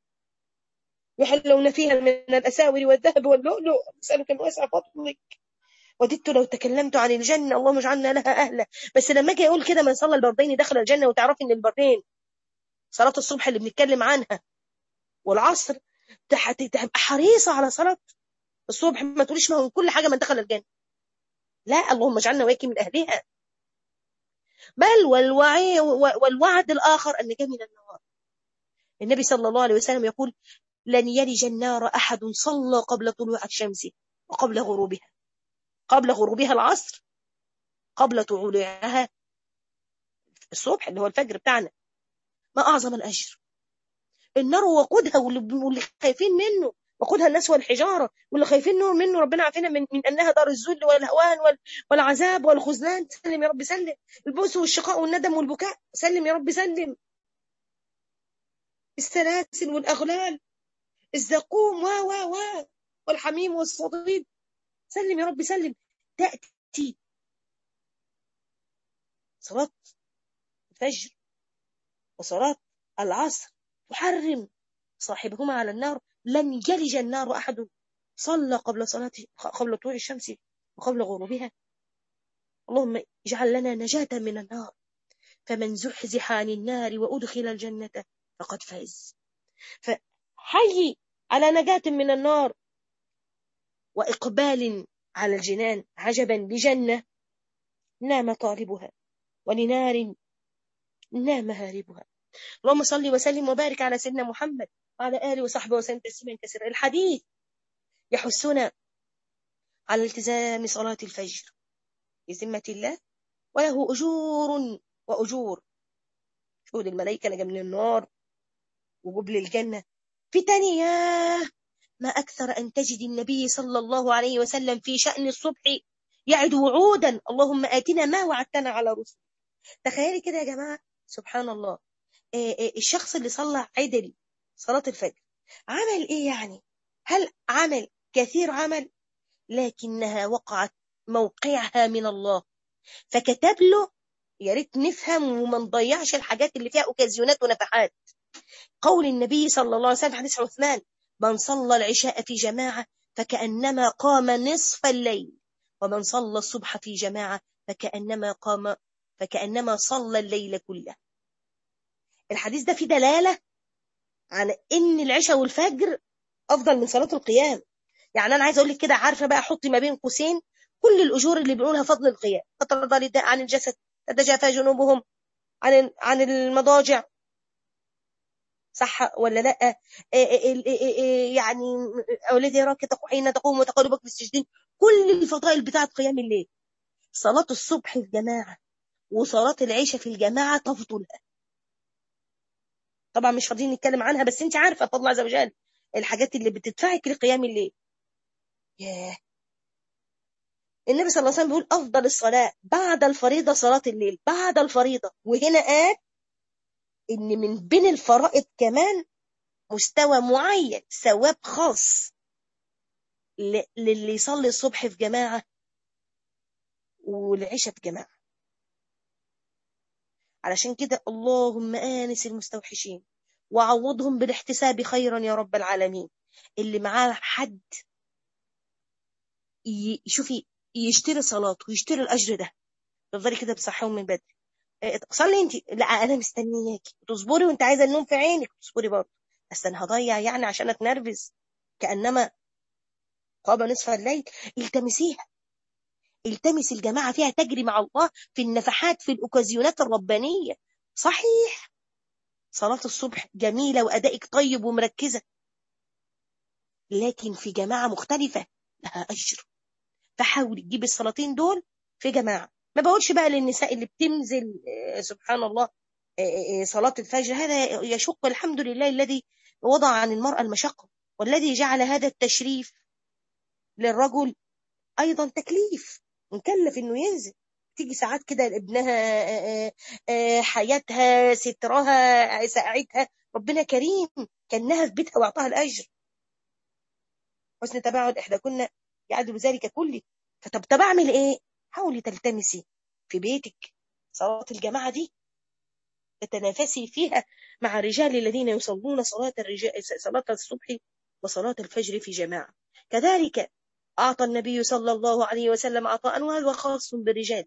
يحلون فيها من الأساور والذهب واللؤلؤ أسألك من واسع فضلك وددت لو تكلمت عن الجنة اللهم اجعلنا لها أهلا بس لما أجي أقول كده من صلى البردين دخل الجنة وتعرفي إن البردين صلاة الصبح اللي بنتكلم عنها والعصر تبقى حريصة على صلاة الصبح ما تقوليش ما هو كل حاجة من دخل الجنة لا اللهم اجعلنا وياك من أهلها بل والوعي والوعد الآخر النجاة من النار النبي صلى الله عليه وسلم يقول لن يلج النار أحد صلى قبل طلوع الشمس وقبل غروبها قبل غروبها العصر قبل طلوعها الصبح اللي هو الفجر بتاعنا ما أعظم الأجر النار وقودها واللي خايفين منه وقودها الناس والحجارة واللي خايفين منه, منه ربنا عافينا من, من أنها دار الذل والهوان والعذاب والخذلان سلم يا رب سلم البؤس والشقاء والندم والبكاء سلم يا رب سلم السلاسل والأغلال الزقوم و و و والحميم والصديد سلم يا رب سلم تأتي صلاة الفجر وصلاة العصر تحرم صاحبهما على النار لن يلج النار أحد صلى قبل صلاة قبل طلوع الشمس وقبل غروبها اللهم اجعل لنا نجاة من النار فمن زحزح عن النار وأدخل الجنة فقد فاز فحي على نجاة من النار وإقبال على الجنان عجبا لجنة نام طالبها ولنار نام هاربها اللهم صل وسلم وبارك على سيدنا محمد وعلى آله وصحبه وسلم تسليما كثيرا الحديث يحثنا على التزام صلاة الفجر بذمة الله وله أجور وأجور شهود الملائكة لجا من النار وجبل الجنة في تانية ما أكثر أن تجد النبي صلى الله عليه وسلم في شأن الصبح يعد وعودا اللهم آتنا ما وعدتنا على رسل تخيلي كده يا جماعة سبحان الله الشخص اللي صلى عدل صلاة الفجر عمل إيه يعني هل عمل كثير عمل لكنها وقعت موقعها من الله فكتب له يا ريت نفهم وما نضيعش الحاجات اللي فيها اوكازيونات ونفحات قول النبي صلى الله عليه وسلم في حديث عثمان من صلى العشاء في جماعة فكأنما قام نصف الليل ومن صلى الصبح في جماعة فكأنما قام فكأنما صلى الليل كله الحديث ده فيه دلالة عن ان العشاء والفجر افضل من صلاه القيام يعني انا عايزه اقول لك كده عارفه بقى حطي ما بين قوسين كل الاجور اللي بنقولها فضل القيام تترضى للداء عن الجسد تتجافى جنوبهم عن عن المضاجع صح ولا لا يعني اولادي يراك حين تقوم وتقلبك في السجدين كل الفضائل بتاعه قيام الليل صلاه الصبح في جماعه وصلاه العشاء في الجماعه تفضلها طبعا مش فاضيين نتكلم عنها بس انت عارفه فضل الله عز وجل الحاجات اللي بتدفعك لقيام الليل ياه النبي صلى الله عليه وسلم بيقول افضل الصلاه بعد الفريضه صلاه الليل بعد الفريضه وهنا قال ان من بين الفرائض كمان مستوى معين ثواب خاص للي يصلي الصبح في جماعه والعشاء في جماعه علشان كده اللهم آنس المستوحشين وعوضهم بالاحتساب خيرا يا رب العالمين اللي معاه حد شوفي يشتري صلاة ويشتري الأجر ده تفضلي كده بصحيهم من بدري صلي انت لا انا مستنياكي تصبري وانت عايزه النوم في عينك تصبري برضه بس انا هضيع يعني عشان اتنرفز كانما قام نصف الليل التمسيها التمس الجماعة فيها تجري مع الله في النفحات في الأوكازيونات الربانية صحيح صلاة الصبح جميلة وأدائك طيب ومركزة لكن في جماعة مختلفة لها أجر فحاولي تجيبي الصلاتين دول في جماعة ما بقولش بقى للنساء اللي بتنزل سبحان الله صلاة الفجر هذا يشق الحمد لله الذي وضع عن المرأة المشقة والذي جعل هذا التشريف للرجل أيضا تكليف مكلف انه ينزل تيجي ساعات كده ابنها حياتها سترها ساعتها ربنا كريم كانها في بيتها واعطاها الاجر حسن تباعد احدى كنا يعدل ذلك كله فطب طب اعمل ايه حاولي تلتمسي في بيتك صلاه الجماعه دي تتنافسي فيها مع الرجال الذين يصلون صلاه الرجال صلاه الصبح وصلاه الفجر في جماعه كذلك أعطى النبي صلى الله عليه وسلم عطاء وهذا خاص بالرجال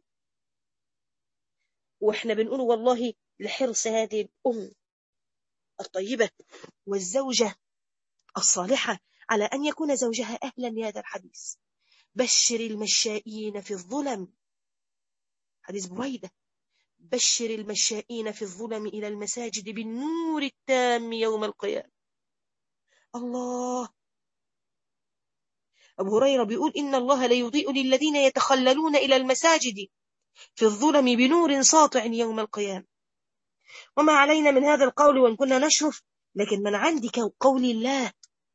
وإحنا بنقول والله لحرص هذه الأم الطيبة والزوجة الصالحة على أن يكون زوجها أهلا لهذا الحديث بشر المشائين في الظلم حديث بويدة بشر المشائين في الظلم إلى المساجد بالنور التام يوم القيامة الله أبو هريرة بيقول إن الله ليضيء للذين يتخللون إلى المساجد في الظلم بنور ساطع يوم القيامة وما علينا من هذا القول وإن كنا نشرف لكن من عندك قول الله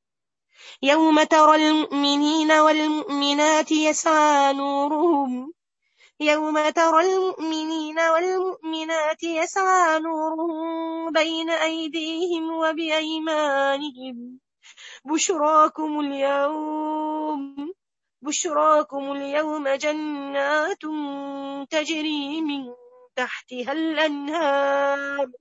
يوم ترى المؤمنين والمؤمنات يسعى نورهم يوم ترى المؤمنين والمؤمنات يسعى نورهم بين أيديهم وبأيمانهم بشراكم اليوم بشراكم اليوم جنات تجري من تحتها الأنهار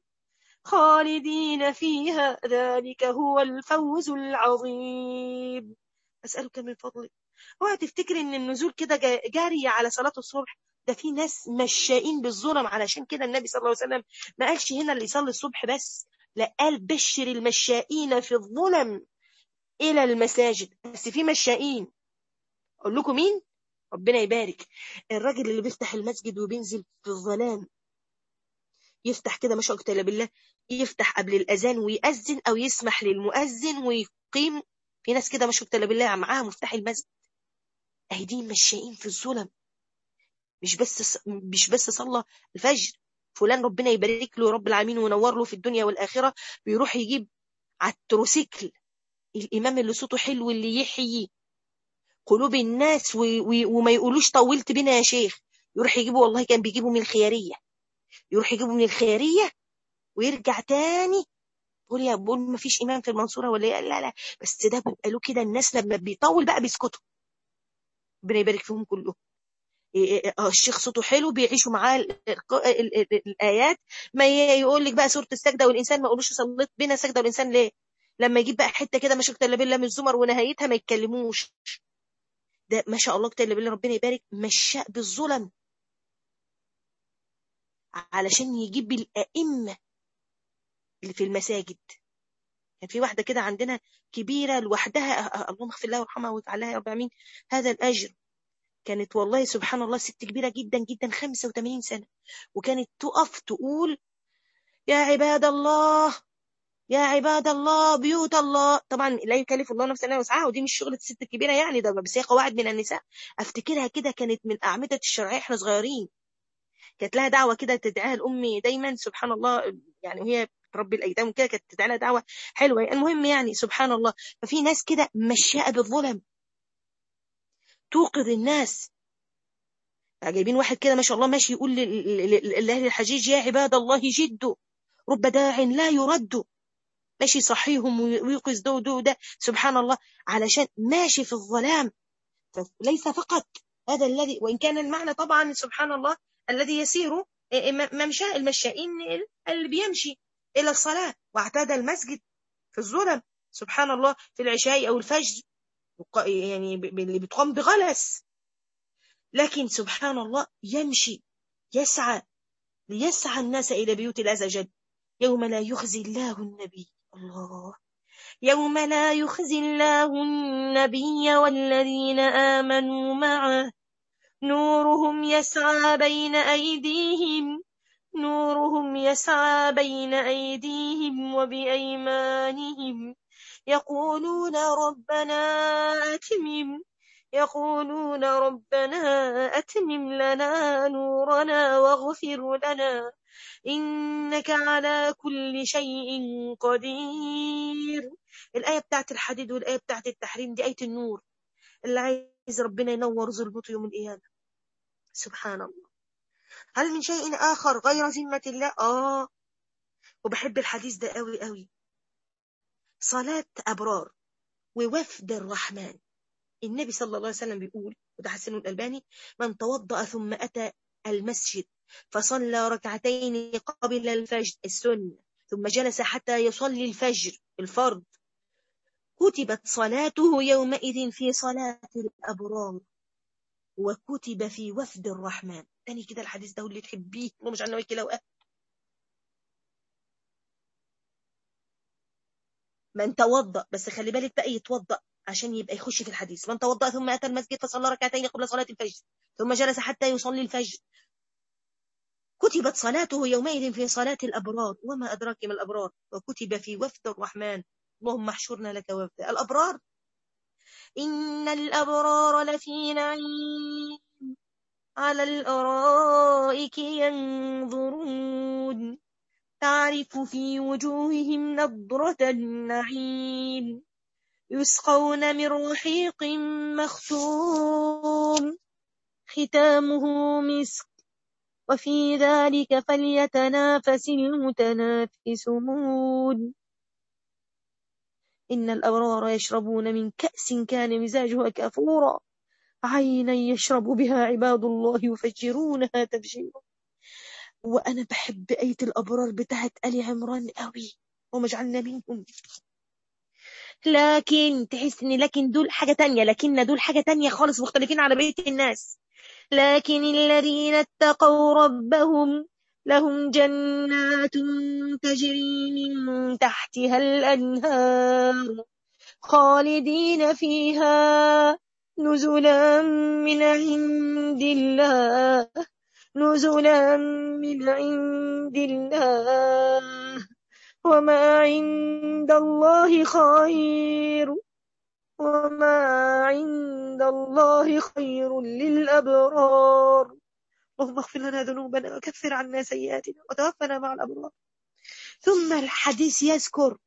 خالدين فيها ذلك هو الفوز العظيم أسألك من فضلك اوعى تفتكري ان النزول كده جارية على صلاة الصبح ده في ناس مشائين بالظلم علشان كده النبي صلى الله عليه وسلم ما قالش هنا اللي يصلي الصبح بس لا قال بشر المشائين في الظلم إلى المساجد بس في مشائين أقول لكم مين ربنا يبارك الراجل اللي بيفتح المسجد وبينزل في الظلام يفتح كده ما شاء الله بالله يفتح قبل الأذان ويأذن أو يسمح للمؤذن ويقيم في ناس كده ما شاء الله بالله معاها مفتاح المسجد أهي دي مشائين في الظلم مش بس مش بس صلى الفجر فلان ربنا يبارك له رب العالمين وينور له في الدنيا والآخرة بيروح يجيب على التروسيكل الإمام اللي صوته حلو اللي يحيي قلوب الناس و... و... وما يقولوش طولت بنا يا شيخ يروح يجيبوا والله كان بيجيبوا من الخيارية يروح يجيبوا من الخيارية ويرجع تاني بقول يا بقول ما فيش إمام في المنصورة ولا إيه لا لا بس ده بيبقى له كده الناس لما بيطول بقى بيسكتوا ربنا يبارك فيهم كلهم الشيخ صوته حلو بيعيشوا معاه الآيات ما يقول لك بقى سورة السجدة والإنسان ما يقولوش صليت بنا سجدة والإنسان ليه لما يجيب بقى حته كده ما شاء الله بالله من الزمر ونهايتها ما يتكلموش ده ما شاء الله كتاب بالله ربنا يبارك مشاء بالظلم علشان يجيب الأئمة اللي في المساجد كان في واحدة كده عندنا كبيرة لوحدها اللهم اغفر لها وارحمها وتعالى يا رب العالمين هذا الأجر كانت والله سبحان الله ست كبيرة جدا جدا 85 سنة وكانت تقف تقول يا عباد الله يا عباد الله بيوت الله طبعا لا يكلف الله نفسا الا وسعها ودي مش شغله الست الكبيره يعني ده بس هي قواعد من النساء افتكرها كده كانت من اعمده الشرعيه احنا صغيرين كانت لها دعوه كده تدعيها الام دايما سبحان الله يعني وهي تربي الايتام كده كانت تدعي لها دعوه حلوه المهم يعني سبحان الله ففي ناس كده مشاءه بالظلم توقظ الناس جايبين واحد كده ما شاء الله ماشي يقول لأهل الحجيج يا عباد الله جدوا رب داع لا يرد ماشي يصحيهم ويوقظ ده وده وده سبحان الله علشان ماشي في الظلام ليس فقط هذا الذي وإن كان المعنى طبعا سبحان الله الذي يسير ممشى المشائين اللي بيمشي إلى الصلاة واعتاد المسجد في الظلم سبحان الله في العشاء أو الفجر يعني اللي بتقوم بغلس لكن سبحان الله يمشي يسعى ليسعى الناس إلى بيوت الله جل يوم لا يخزي الله النبي الله يوم لا يخزي الله النبي والذين آمنوا معه نورهم يسعى بين أيديهم نورهم يسعى بين أيديهم وبأيمانهم يقولون ربنا أتمم يقولون ربنا أتمم لنا نورنا واغفر لنا إنك على كل شيء قدير الآية بتاعت الحديد والآية بتاعت التحريم دي آية النور اللي عايز ربنا ينور ظلمته يوم القيامة سبحان الله هل من شيء آخر غير ذمة الله آه وبحب الحديث ده قوي قوي صلاة أبرار ووفد الرحمن النبي صلى الله عليه وسلم بيقول وده حسن الألباني من توضأ ثم أتى المسجد فصلى ركعتين قبل الفجر السنة ثم جلس حتى يصلي الفجر الفرض كتبت صلاته يومئذ في صلاة الأبرار وكتب في وفد الرحمن تاني كده الحديث ده اللي تحبيه ومش عنه لو أه من توضأ بس خلي بالك بقى يتوضأ عشان يبقى يخش في الحديث من توضأ ثم أتى المسجد فصلى ركعتين قبل صلاة الفجر ثم جلس حتى يصلي الفجر كتبت صلاته يومئذ في صلاة الأبرار وما أدراك ما الأبرار وكتب في وفد الرحمن اللهم احشرنا لك وفد الأبرار إن الأبرار لفي نعيم على الأرائك ينظرون تعرف في وجوههم نضرة النعيم يسقون من رحيق مختوم ختامه مسك وفي ذلك فليتنافس المتنافسون إن الأبرار يشربون من كأس كان مزاجها كافورا عينا يشرب بها عباد الله يفجرونها تفجيرا وأنا بحب آية الأبرار بتاعت آل عمران قوي وما جعلنا منهم لكن تحس ان لكن دول حاجة تانية لكن دول حاجة تانية خالص مختلفين على بقية الناس لكن الذين اتقوا ربهم لهم جنات تجري من تحتها الأنهار خالدين فيها نزلا من عند الله نزلا من عند الله وما عند الله خير وما عند الله خير للأبرار اللهم اغفر لنا ذنوبنا وكفر عنا سيئاتنا وتوفنا مع الأبرار ثم الحديث يذكر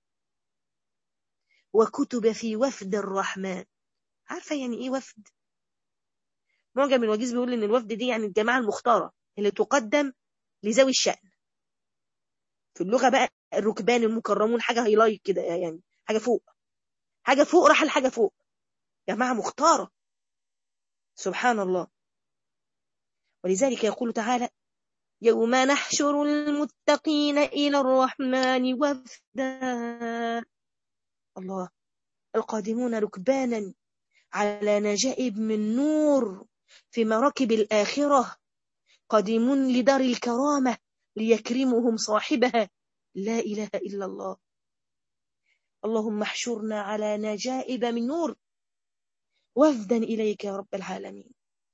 وكتب في وفد الرحمن عارفة يعني ايه وفد معجم الوجيز بيقول ان الوفد دي يعني الجماعة المختارة اللي تقدم لذوي الشأن في اللغة بقى الركبان المكرمون حاجة هيلايك كده يعني حاجة فوق حاجة فوق راح لحاجة فوق جماعة مختارة سبحان الله ولذلك يقول تعالى يوم نحشر المتقين إلى الرحمن وفدا الله القادمون ركبانا على نجائب من نور في مراكب الآخرة قادمون لدار الكرامة ليكرمهم صاحبها لا إله إلا الله اللهم احشرنا على نجائب من نور وفدا إليك يا رب العالمين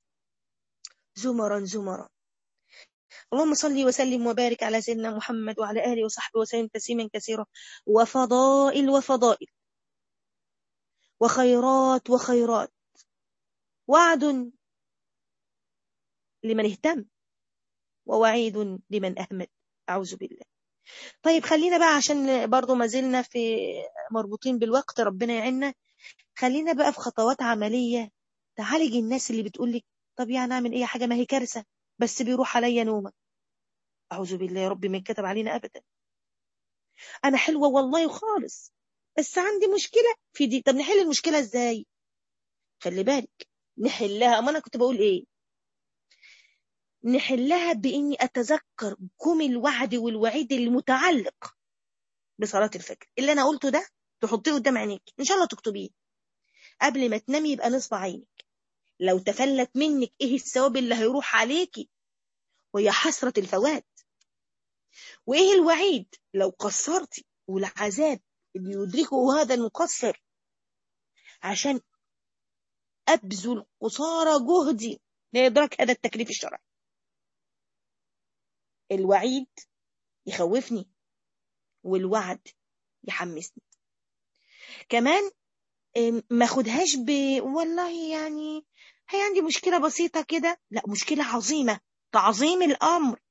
زمرا زمرا اللهم صل وسلم وبارك على سيدنا محمد وعلى آله وصحبه وسلم تسليما كثيرا وفضائل وفضائل وخيرات وخيرات وعد لمن اهتم ووعيد لمن أهمل أعوذ بالله طيب خلينا بقى عشان برضو ما زلنا في مربوطين بالوقت ربنا يعيننا خلينا بقى في خطوات عملية تعالج الناس اللي بتقولك طب يعني أعمل إيه حاجة ما هي كارثة بس بيروح عليا نومك أعوذ بالله يا رب ما كتب علينا أبدا أنا حلوة والله خالص بس عندي مشكلة في دي طب نحل المشكلة إزاي خلي بالك نحلها ما أنا كنت بقول إيه نحلها بإني أتذكر كم الوعد والوعيد المتعلق بصلاة الفجر اللي أنا قلته ده تحطيه قدام عينيك إن شاء الله تكتبيه قبل ما تنامي يبقى نصب عينك لو تفلت منك إيه الثواب اللي هيروح عليكي وهي حسرة الفوات وإيه الوعيد لو قصرتي والعذاب اللي يدركه هذا المقصر عشان أبذل قصارى جهدي لإدراك هذا التكليف الشرعي الوعيد يخوفني والوعد يحمسني كمان ما خدهاش ب والله يعني هي عندي مشكلة بسيطة كده لا مشكلة عظيمة تعظيم الأمر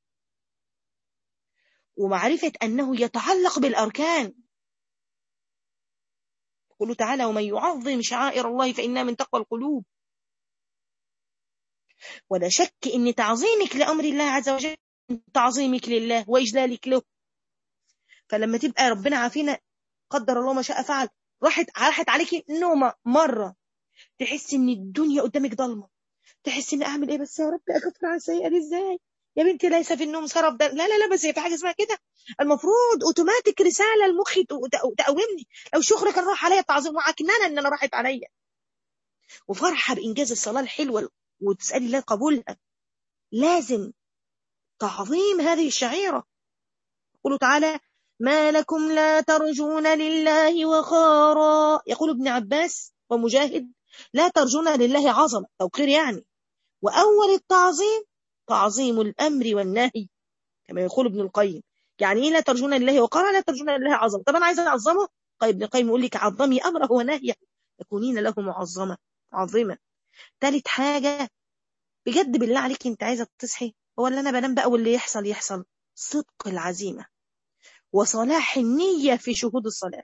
ومعرفة أنه يتعلق بالأركان يقول تعالى ومن يعظم شعائر الله فإنها من تقوى القلوب ولا شك أن تعظيمك لأمر الله عز وجل تعظيمك لله وإجلالك له فلما تبقى ربنا عافينا قدر الله ما شاء فعل راحت راحت عليكي نومة مرة تحسي ان الدنيا قدامك ضلمة تحسي ان اعمل ايه بس يا رب اكفر عن السيئة دي ازاي يا بنتي ليس في النوم صرف ده لا لا لا بس هي في حاجة اسمها كده المفروض اوتوماتيك رسالة لمخي تقومني لو شكرك كان راح عليا تعظيم وعكنانة ان انا راحت عليا وفرحة بإنجاز الصلاة الحلوة وتسألي الله قبولها لازم تعظيم هذه الشعيرة يقول تعالى ما لكم لا ترجون لله وخارا يقول ابن عباس ومجاهد لا ترجون لله عظمة توقير يعني وأول التعظيم تعظيم الأمر والنهي كما يقول ابن القيم يعني إيه لا ترجون لله وقارا لا ترجون لله عظمة طب أنا عايزة أعظمه طيب ابن القيم يقول لك عظمي أمره ونهيه تكونين له معظمة عظيمة ثالث حاجة بجد بالله عليك انت عايزة تصحي هو اللي أنا بنام بقى واللي يحصل يحصل صدق العزيمة وصلاح النية في شهود الصلاة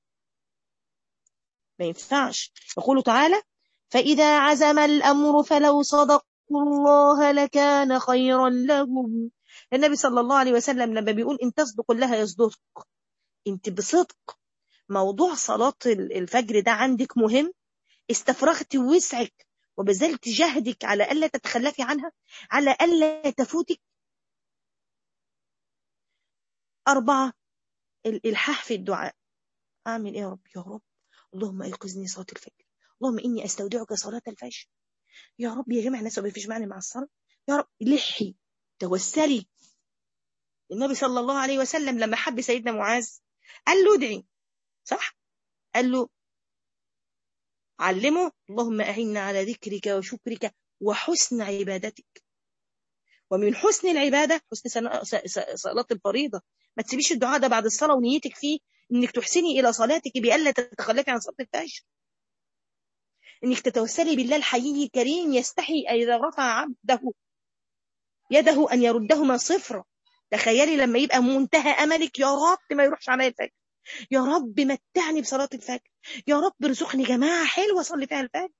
ما ينفعش يقول تعالى فإذا عزم الأمر فلو صدقوا الله لكان خيرا لهم النبي صلى الله عليه وسلم لما بيقول إن تصدق الله يصدق انت بصدق موضوع صلاة الفجر ده عندك مهم استفرغت وسعك وبذلت جهدك على ألا تتخلفي عنها على ألا تفوتك أربعة الإلحاح في الدعاء أعمل إيه يا رب يا رب اللهم أيقظني صلاة الفجر اللهم إني أستودعك صلاة الفجر يا رب يا جماعة الناس ما فيش معنى مع الصلاة يا رب لحي توسلي النبي صلى الله عليه وسلم لما حب سيدنا معاذ قال له ادعي صح قال له علمه اللهم أعنا على ذكرك وشكرك وحسن عبادتك ومن حسن العبادة حسن صلاة الفريضة ما تسيبيش الدعاء ده بعد الصلاة ونيتك فيه انك تحسني الى صلاتك بألا تتخلفي عن صلاة الفجر انك تتوسلي بالله الحي الكريم يستحي اذا رفع عبده يده ان يردهما صفرا تخيلي لما يبقى منتهى املك يا رب ما يروحش عليا الفجر يا رب متعني بصلاة الفجر يا رب ارزقني جماعة حلوة اصلي فيها الفجر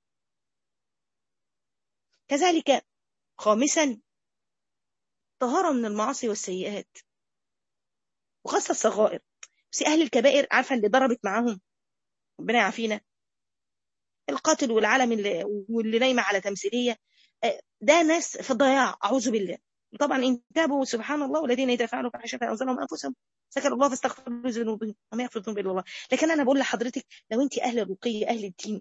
كذلك خامسا طهارة من المعاصي والسيئات وخاصة الصغائر بس أهل الكبائر عارفة اللي ضربت معاهم ربنا يعافينا القاتل والعالم اللي واللي نايمة على تمثيلية ده ناس في الضياع أعوذ بالله طبعا إن تابوا سبحان الله والذين يتفاعلوا فحشة أنزلهم أنفسهم ذكر الله فاستغفروا ذنوبهم وما يغفر الذنوب إلا الله لكن أنا بقول لحضرتك لو أنت أهل الرقي أهل الدين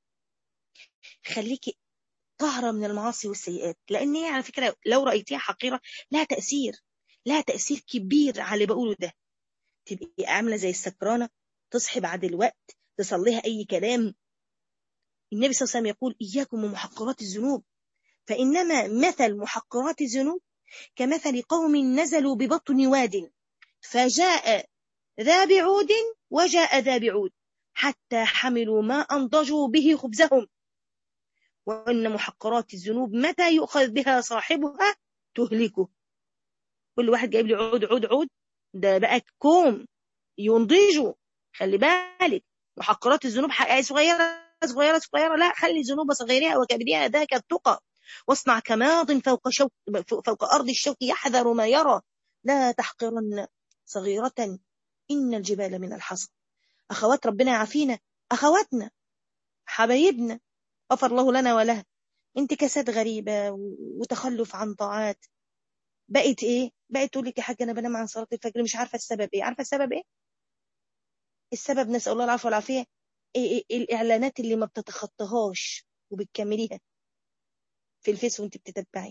خليكي طهرة من المعاصي والسيئات لأن هي على فكرة لو رأيتيها حقيرة لها تأثير لها تأثير كبير على اللي بقوله ده تبقي عاملة زي السكرانة تصحي بعد الوقت تصليها أي كلام النبي صلى الله عليه وسلم يقول إياكم ومحقرات الذنوب فإنما مثل محقرات الذنوب كمثل قوم نزلوا ببطن واد فجاء ذا بعود وجاء ذا بعود حتى حملوا ما أنضجوا به خبزهم وإن محقرات الذنوب متى يؤخذ بها صاحبها تهلكه كل واحد جايب لي عود عود عود ده بقى كوم ينضجه خلي بالك محقرات الذنوب صغيرة صغيرة صغيرة لا خلي ذنوب صغيرها وكبرها ذاك التقى واصنع كماض فوق, شوك فوق أرض الشوك يحذر ما يرى لا تحقرن صغيرة إن الجبال من الحصى أخوات ربنا يعافينا أخواتنا حبايبنا غفر الله لنا ولها انتكاسات غريبة وتخلف عن طاعات بقت ايه بقت تقول لك يا حاجة انا بنام عن صلاة الفجر مش عارفة السبب ايه عارفة السبب ايه السبب نسأل الله العفو والعافية إيه إيه الاعلانات اللي ما بتتخطاهاش وبتكمليها في الفيس وانت بتتبعي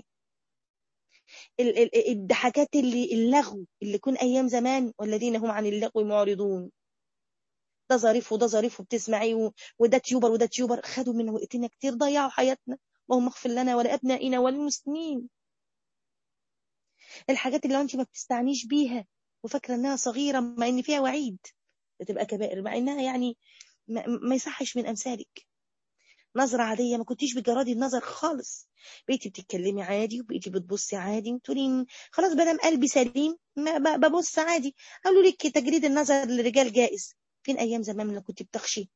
الضحكات اللي اللغو اللي كون ايام زمان والذين هم عن اللغو معرضون ده ظريف وده ظريف وبتسمعي وده تيوبر وده تيوبر خدوا من وقتنا كتير ضيعوا حياتنا اللهم اغفر لنا ولابنائنا وللمسلمين الحاجات اللي انت ما بتستعنيش بيها وفاكره انها صغيره مع ان فيها وعيد بتبقى كبائر مع انها يعني ما, ما يصحش من امثالك نظرة عادية ما كنتيش بجرادي النظر خالص بقيتي بتتكلمي عادي وبقيتي بتبصي عادي وتقولي خلاص بدل قلبي سليم ما ببص عادي قالوا لك تجريد النظر للرجال جائز فين ايام زمان لما كنت بتخشي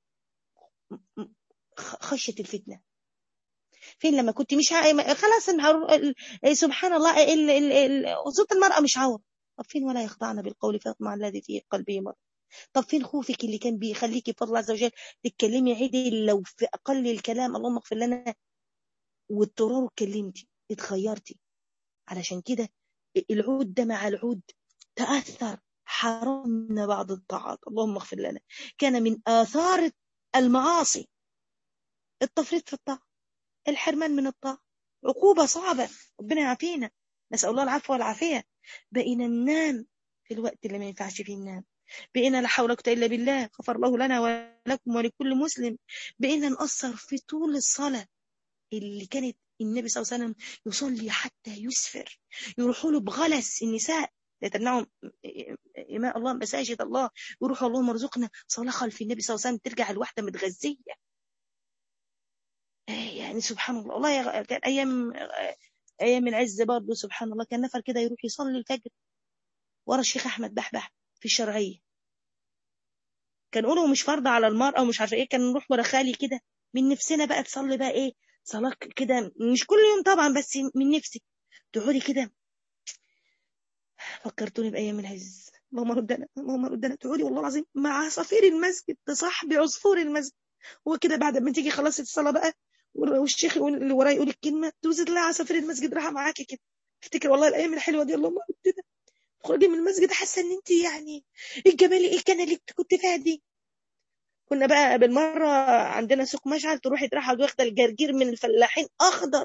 خشيه الفتنه فين لما كنت مش ع... خلاص سبحان الله صوت المرأة مش عور طب فين ولا يخضعن بالقول فيطمع الذي في قلبه مرض طب فين خوفك اللي كان بيخليكي بفضل الله عز وجل تتكلمي عدل لو في اقل الكلام اللهم اغفر لنا واضطرار اتكلمتي اتغيرتي علشان كده العود ده مع العود تاثر حرمنا بعض الطاعات اللهم اغفر لنا كان من آثار المعاصي التفريط في الطاعة الحرمان من الطاعة عقوبة صعبة ربنا يعافينا نسأل الله العفو والعافية بقينا ننام في الوقت اللي ما ينفعش فيه ننام بقينا لا حول ولا إلا بالله غفر الله لنا ولكم ولكل مسلم بقينا نقصر في طول الصلاة اللي كانت النبي صلى الله عليه وسلم يصلي حتى يسفر يروحوا له بغلس النساء لا تمنعهم إماء الله مساجد الله يروحوا اللهم ارزقنا صلاة خلف النبي صلى الله عليه وسلم ترجع الواحدة متغذية يعني سبحان الله والله كان أيام أيام العز برضه سبحان الله كان نفر كده يروح يصلي الفجر ورا الشيخ أحمد بحبح في الشرعية كان قولوا مش فرض على المرأة ومش عارفة إيه كان نروح ورا خالي كده من نفسنا بقى تصلي بقى إيه صلاة كده مش كل يوم طبعا بس من نفسك تقعدي كده فكرتوني بأيام العز اللهم ردنا اللهم ردنا تقولي والله العظيم مع عصافير المسجد تصاحبي عصفور المسجد هو كده بعد ما تيجي خلصي الصلاة بقى والشيخ يقول اللي ورايا يقول الكلمة توزي تلاقي عصافير المسجد راحة معاكي كده افتكر والله الأيام الحلوة دي اللهم ردنا تخرجي من المسجد حاسة ان انت يعني الجمال ايه كان اللي كنت فيها دي كنا بقى بالمرة عندنا سوق مشعل تروحي تروحي واخدة الجرجير من الفلاحين أخضر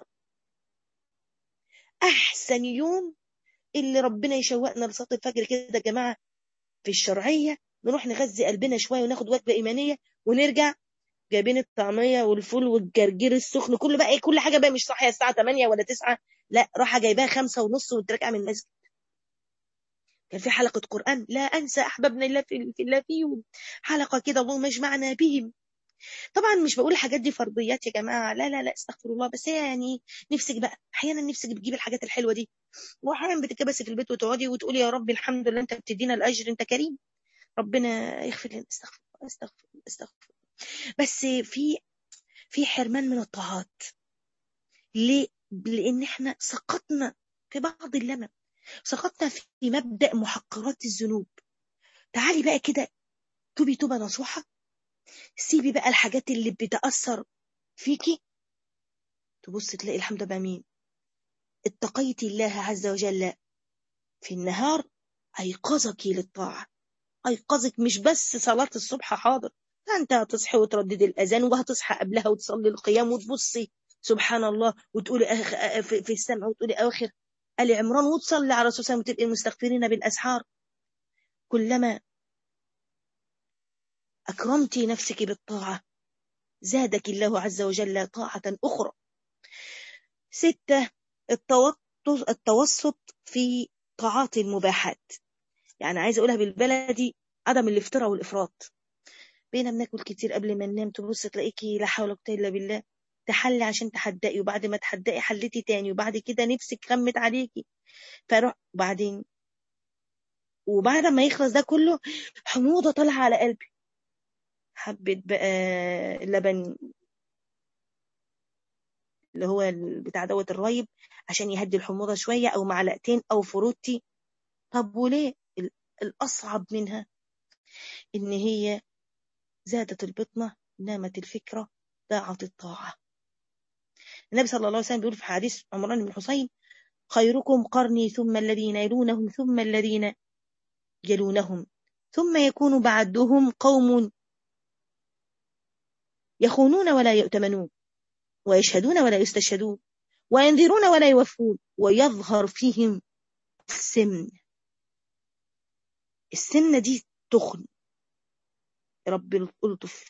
أحسن يوم اللي ربنا يشوقنا لصلاة الفجر كده يا جماعة في الشرعية نروح نغذي قلبنا شوية وناخد وجبة إيمانية ونرجع جايبين الطعمية والفول والجرجير السخن كل بقى كل حاجة بقى مش صاحية الساعة 8 ولا 9 لا راحة جايباها خمسة ونص وترجع من المسجد كان في حلقة قرآن لا أنسى أحبابنا إلا في الله فيهم حلقة كده اللهم اجمعنا بهم طبعا مش بقول الحاجات دي فرضيات يا جماعة لا لا لا استغفر الله بس هي يعني نفسك بقى أحيانا نفسك بتجيب الحاجات الحلوة دي واحيانا بتتكبسي في البيت وتقعدي وتقولي يا رب الحمد لله انت بتدينا الاجر انت كريم ربنا يغفر لنا استغفر استغفر استغفر بس في في حرمان من الطاعات ليه لان احنا سقطنا في بعض اللمم سقطنا في مبدا محقرات الذنوب تعالي بقى كده توبي توبه نصوحه سيبي بقى الحاجات اللي بتاثر فيكي تبص تلاقي الحمد لله مين اتقيت الله عز وجل في النهار أيقظك للطاعة أيقظك مش بس صلاة الصبح حاضر أنت هتصحي وترددي الأذان وهتصحى قبلها وتصلي القيام وتبصي سبحان الله وتقولي أخ... في السمع وتقولي أواخر آل عمران وتصلي على رسول الله وتبقي المستغفرين بالأسحار كلما أكرمت نفسك بالطاعة زادك الله عز وجل طاعة أخرى ستة التوسط في طاعات المباحات يعني عايزة أقولها بالبلدي عدم الافتراء والإفراط بينا بناكل كتير قبل ما ننام تبص تلاقيكي لا حول ولا قوة إلا بالله تحلي عشان تحدقي وبعد ما تحدقي حليتي تاني وبعد كده نفسك غمت عليكي فروح وبعدين وبعد ما يخلص ده كله حموضة طالعة على قلبي حبة بقى لبن اللي هو بتاع دوت الرايب عشان يهدي الحموضة شوية أو معلقتين أو فروتي طب وليه الأصعب منها إن هي زادت البطنة نامت الفكرة ضاعت الطاعة النبي صلى الله عليه وسلم بيقول في حديث عمران بن حسين خيركم قرني ثم الذين يلونهم ثم الذين يلونهم ثم يكون بعدهم قوم يخونون ولا يؤتمنون ويشهدون ولا يستشهدون وينذرون ولا يوفون ويظهر فيهم السمن السمنة دي تخن رب الطف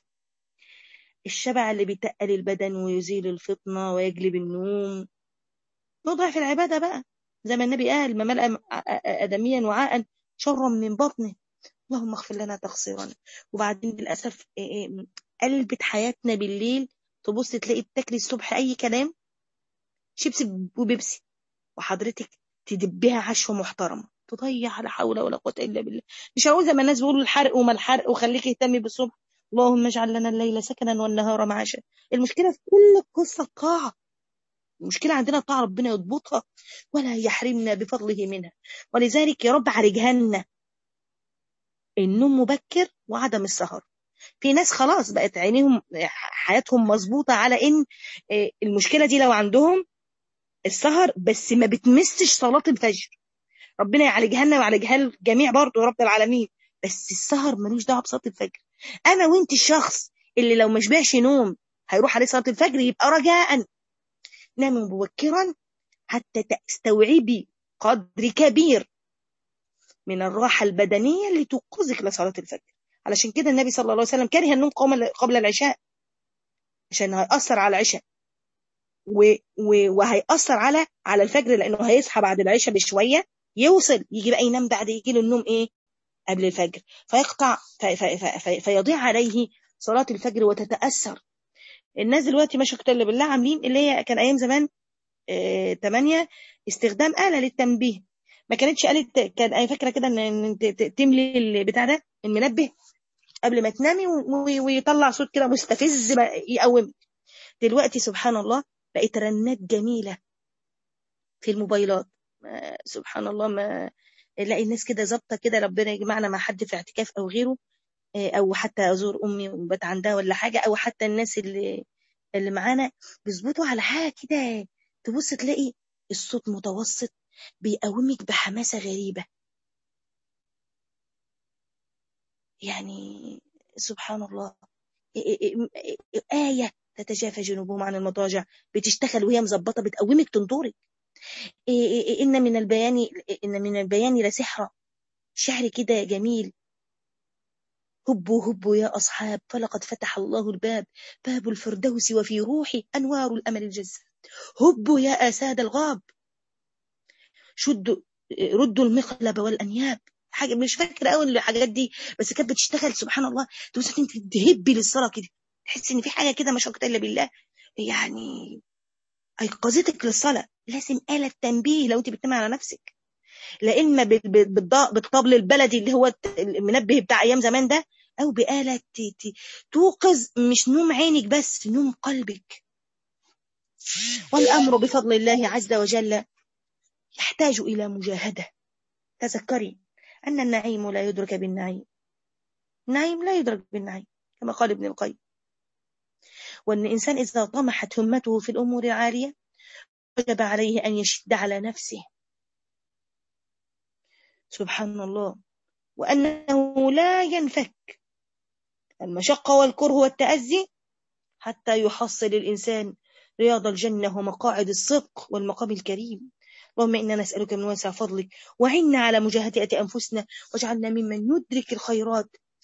الشبع اللي بيتقل البدن ويزيل الفطنة ويجلب النوم نضعف العبادة بقى زي ما النبي قال ما ملأ آدميا وعاء شرا من بطنه اللهم اغفر لنا تقصيرنا وبعدين للأسف قلبت حياتنا بالليل تبص تلاقي بتاكلي الصبح أي كلام شيبسي وبيبسي وحضرتك تدبيها عشوة محترمة تضيع لا حول ولا قوة إلا بالله مش هقول زي ما الناس بيقولوا الحرق وما الحرق وخليك اهتمي بالصبح اللهم اجعل لنا الليل سكنا والنهار معاشا المشكلة في كل القصة الطاعة المشكلة عندنا طاعة ربنا يضبطها ولا يحرمنا بفضله منها ولذلك يا رب عالجها لنا النوم مبكر وعدم السهر في ناس خلاص بقت عينيهم حياتهم مظبوطة على ان المشكلة دي لو عندهم السهر بس ما بتمسش صلاة الفجر ربنا يعالجها لنا ويعالجها الجميع برضه يا رب العالمين بس السهر ملوش دعوه بصلاه الفجر انا وانت الشخص اللي لو ما شبعش نوم هيروح عليه صلاه الفجر يبقى رجاء نامي مبكرا حتى تستوعبي قدر كبير من الراحه البدنيه اللي توقظك لصلاه الفجر علشان كده النبي صلى الله عليه وسلم كره النوم قبل العشاء عشان هيأثر على العشاء و... و... وهيأثر على على الفجر لأنه هيصحى بعد العشاء بشوية يوصل يجي بقى ينام بعد يجي له النوم ايه قبل الفجر فيقطع في في في فيضيع عليه صلاة الفجر وتتأثر الناس دلوقتي ما شكت بالله عاملين اللي هي كان ايام زمان اه 8 استخدام آلة للتنبيه ما كانتش آلة كان انا فاكره كده ان تملي البتاع ده المنبه قبل ما تنامي ويطلع صوت كده مستفز يقومك دلوقتي سبحان الله بقت رنات جميله في الموبايلات سبحان الله ما نلاقي الناس كده ظابطه كده ربنا يجمعنا مع حد في اعتكاف او غيره او حتى ازور امي وبات عندها ولا حاجه او حتى الناس اللي اللي معانا بيظبطوا على حاجه كده تبص تلاقي الصوت متوسط بيقومك بحماسه غريبه يعني سبحان الله آية تتجافى جنوبهم عن المضاجع بتشتغل وهي مظبطة بتقومك تنطرك إن من البيان إن من البيان لسحرة شعر كده جميل هبوا هبوا يا أصحاب فلقد فتح الله الباب باب الفردوس وفي روحي أنوار الأمل الجزة هبوا يا أساد الغاب شدوا ردوا المقلب والأنياب حاجة مش فاكرة قوي الحاجات دي بس كانت بتشتغل سبحان الله تبص انت تهبي للصلاة كده تحس ان في حاجة كده ما شاء الا بالله يعني ايقظتك للصلاة لازم آلة تنبيه لو انت بتنامي على نفسك لا اما بالطبل البلدي اللي هو المنبه بتاع ايام زمان ده او بآلة توقظ مش نوم عينك بس نوم قلبك والامر بفضل الله عز وجل يحتاج الى مجاهدة تذكري أن النعيم لا يدرك بالنعيم النعيم لا يدرك بالنعيم كما قال ابن القيم وأن الإنسان إذا طمحت همته في الأمور العالية وجب عليه أن يشد على نفسه سبحان الله وأنه لا ينفك المشقة والكره والتأذي حتى يحصل الإنسان رياض الجنة ومقاعد الصدق والمقام الكريم اللهم إنا نسألك من واسع فضلك وعنا على مجاهدة أنفسنا واجعلنا ممن يدرك الخيرات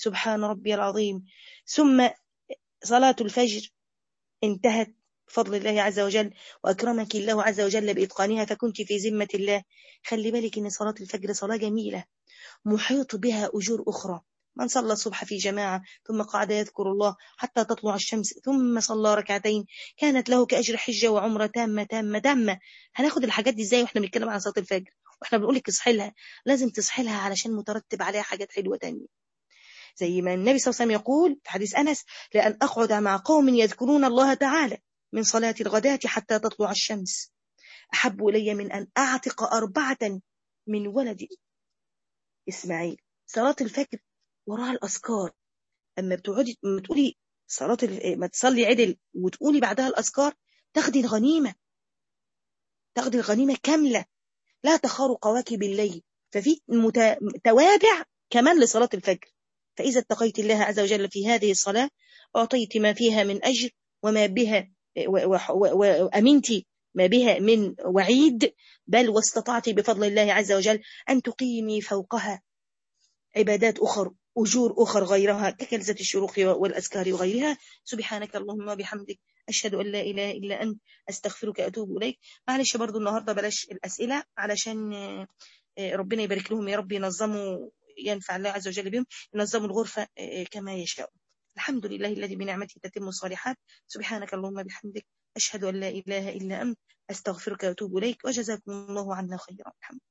سبحان ربي العظيم ثم صلاة الفجر انتهت بفضل الله عز وجل وأكرمك الله عز وجل بإتقانها فكنت في ذمة الله خلي بالك أن صلاة الفجر صلاة جميلة محيط بها أجور أخرى من صلى الصبح في جماعة ثم قعد يذكر الله حتى تطلع الشمس ثم صلى ركعتين كانت له كأجر حجة وعمرة تامة تامة تامة هناخد الحاجات دي ازاي واحنا بنتكلم عن صلاة الفجر واحنا بنقول لك اصحي لها لازم تصحي لها علشان مترتب عليها حاجات حلوة تانية زي ما النبي صلى الله عليه وسلم يقول في حديث أنس لأن أقعد مع قوم يذكرون الله تعالى من صلاة الغداة حتى تطلع الشمس أحب إلي من أن أعتق أربعة من ولد إسماعيل صلاة الفجر وراها الأذكار أما بتقعدي لما تقولي صلاة ما تصلي عدل وتقولي بعدها الأذكار تاخدي الغنيمة تاخدي الغنيمة كاملة لا تخار قواكب الليل ففي توابع كمان لصلاة الفجر فإذا اتقيت الله عز وجل في هذه الصلاة أعطيت ما فيها من أجر وما بها وأمنت ما بها من وعيد بل واستطعت بفضل الله عز وجل أن تقيمي فوقها عبادات أخر أجور أخر غيرها ككلزة الشروق والأذكار وغيرها سبحانك اللهم وبحمدك أشهد أن لا إله إلا أنت أستغفرك أتوب إليك معلش برضو النهاردة بلاش الأسئلة علشان ربنا يبارك لهم يا رب ينظموا ينفع الله عز وجل بهم ينظموا الغرفة كما يشاء الحمد لله الذي بنعمته تتم الصالحات سبحانك اللهم بحمدك أشهد أن لا إله إلا أنت أستغفرك وأتوب إليك وجزاكم الله عنا خيرا الحمد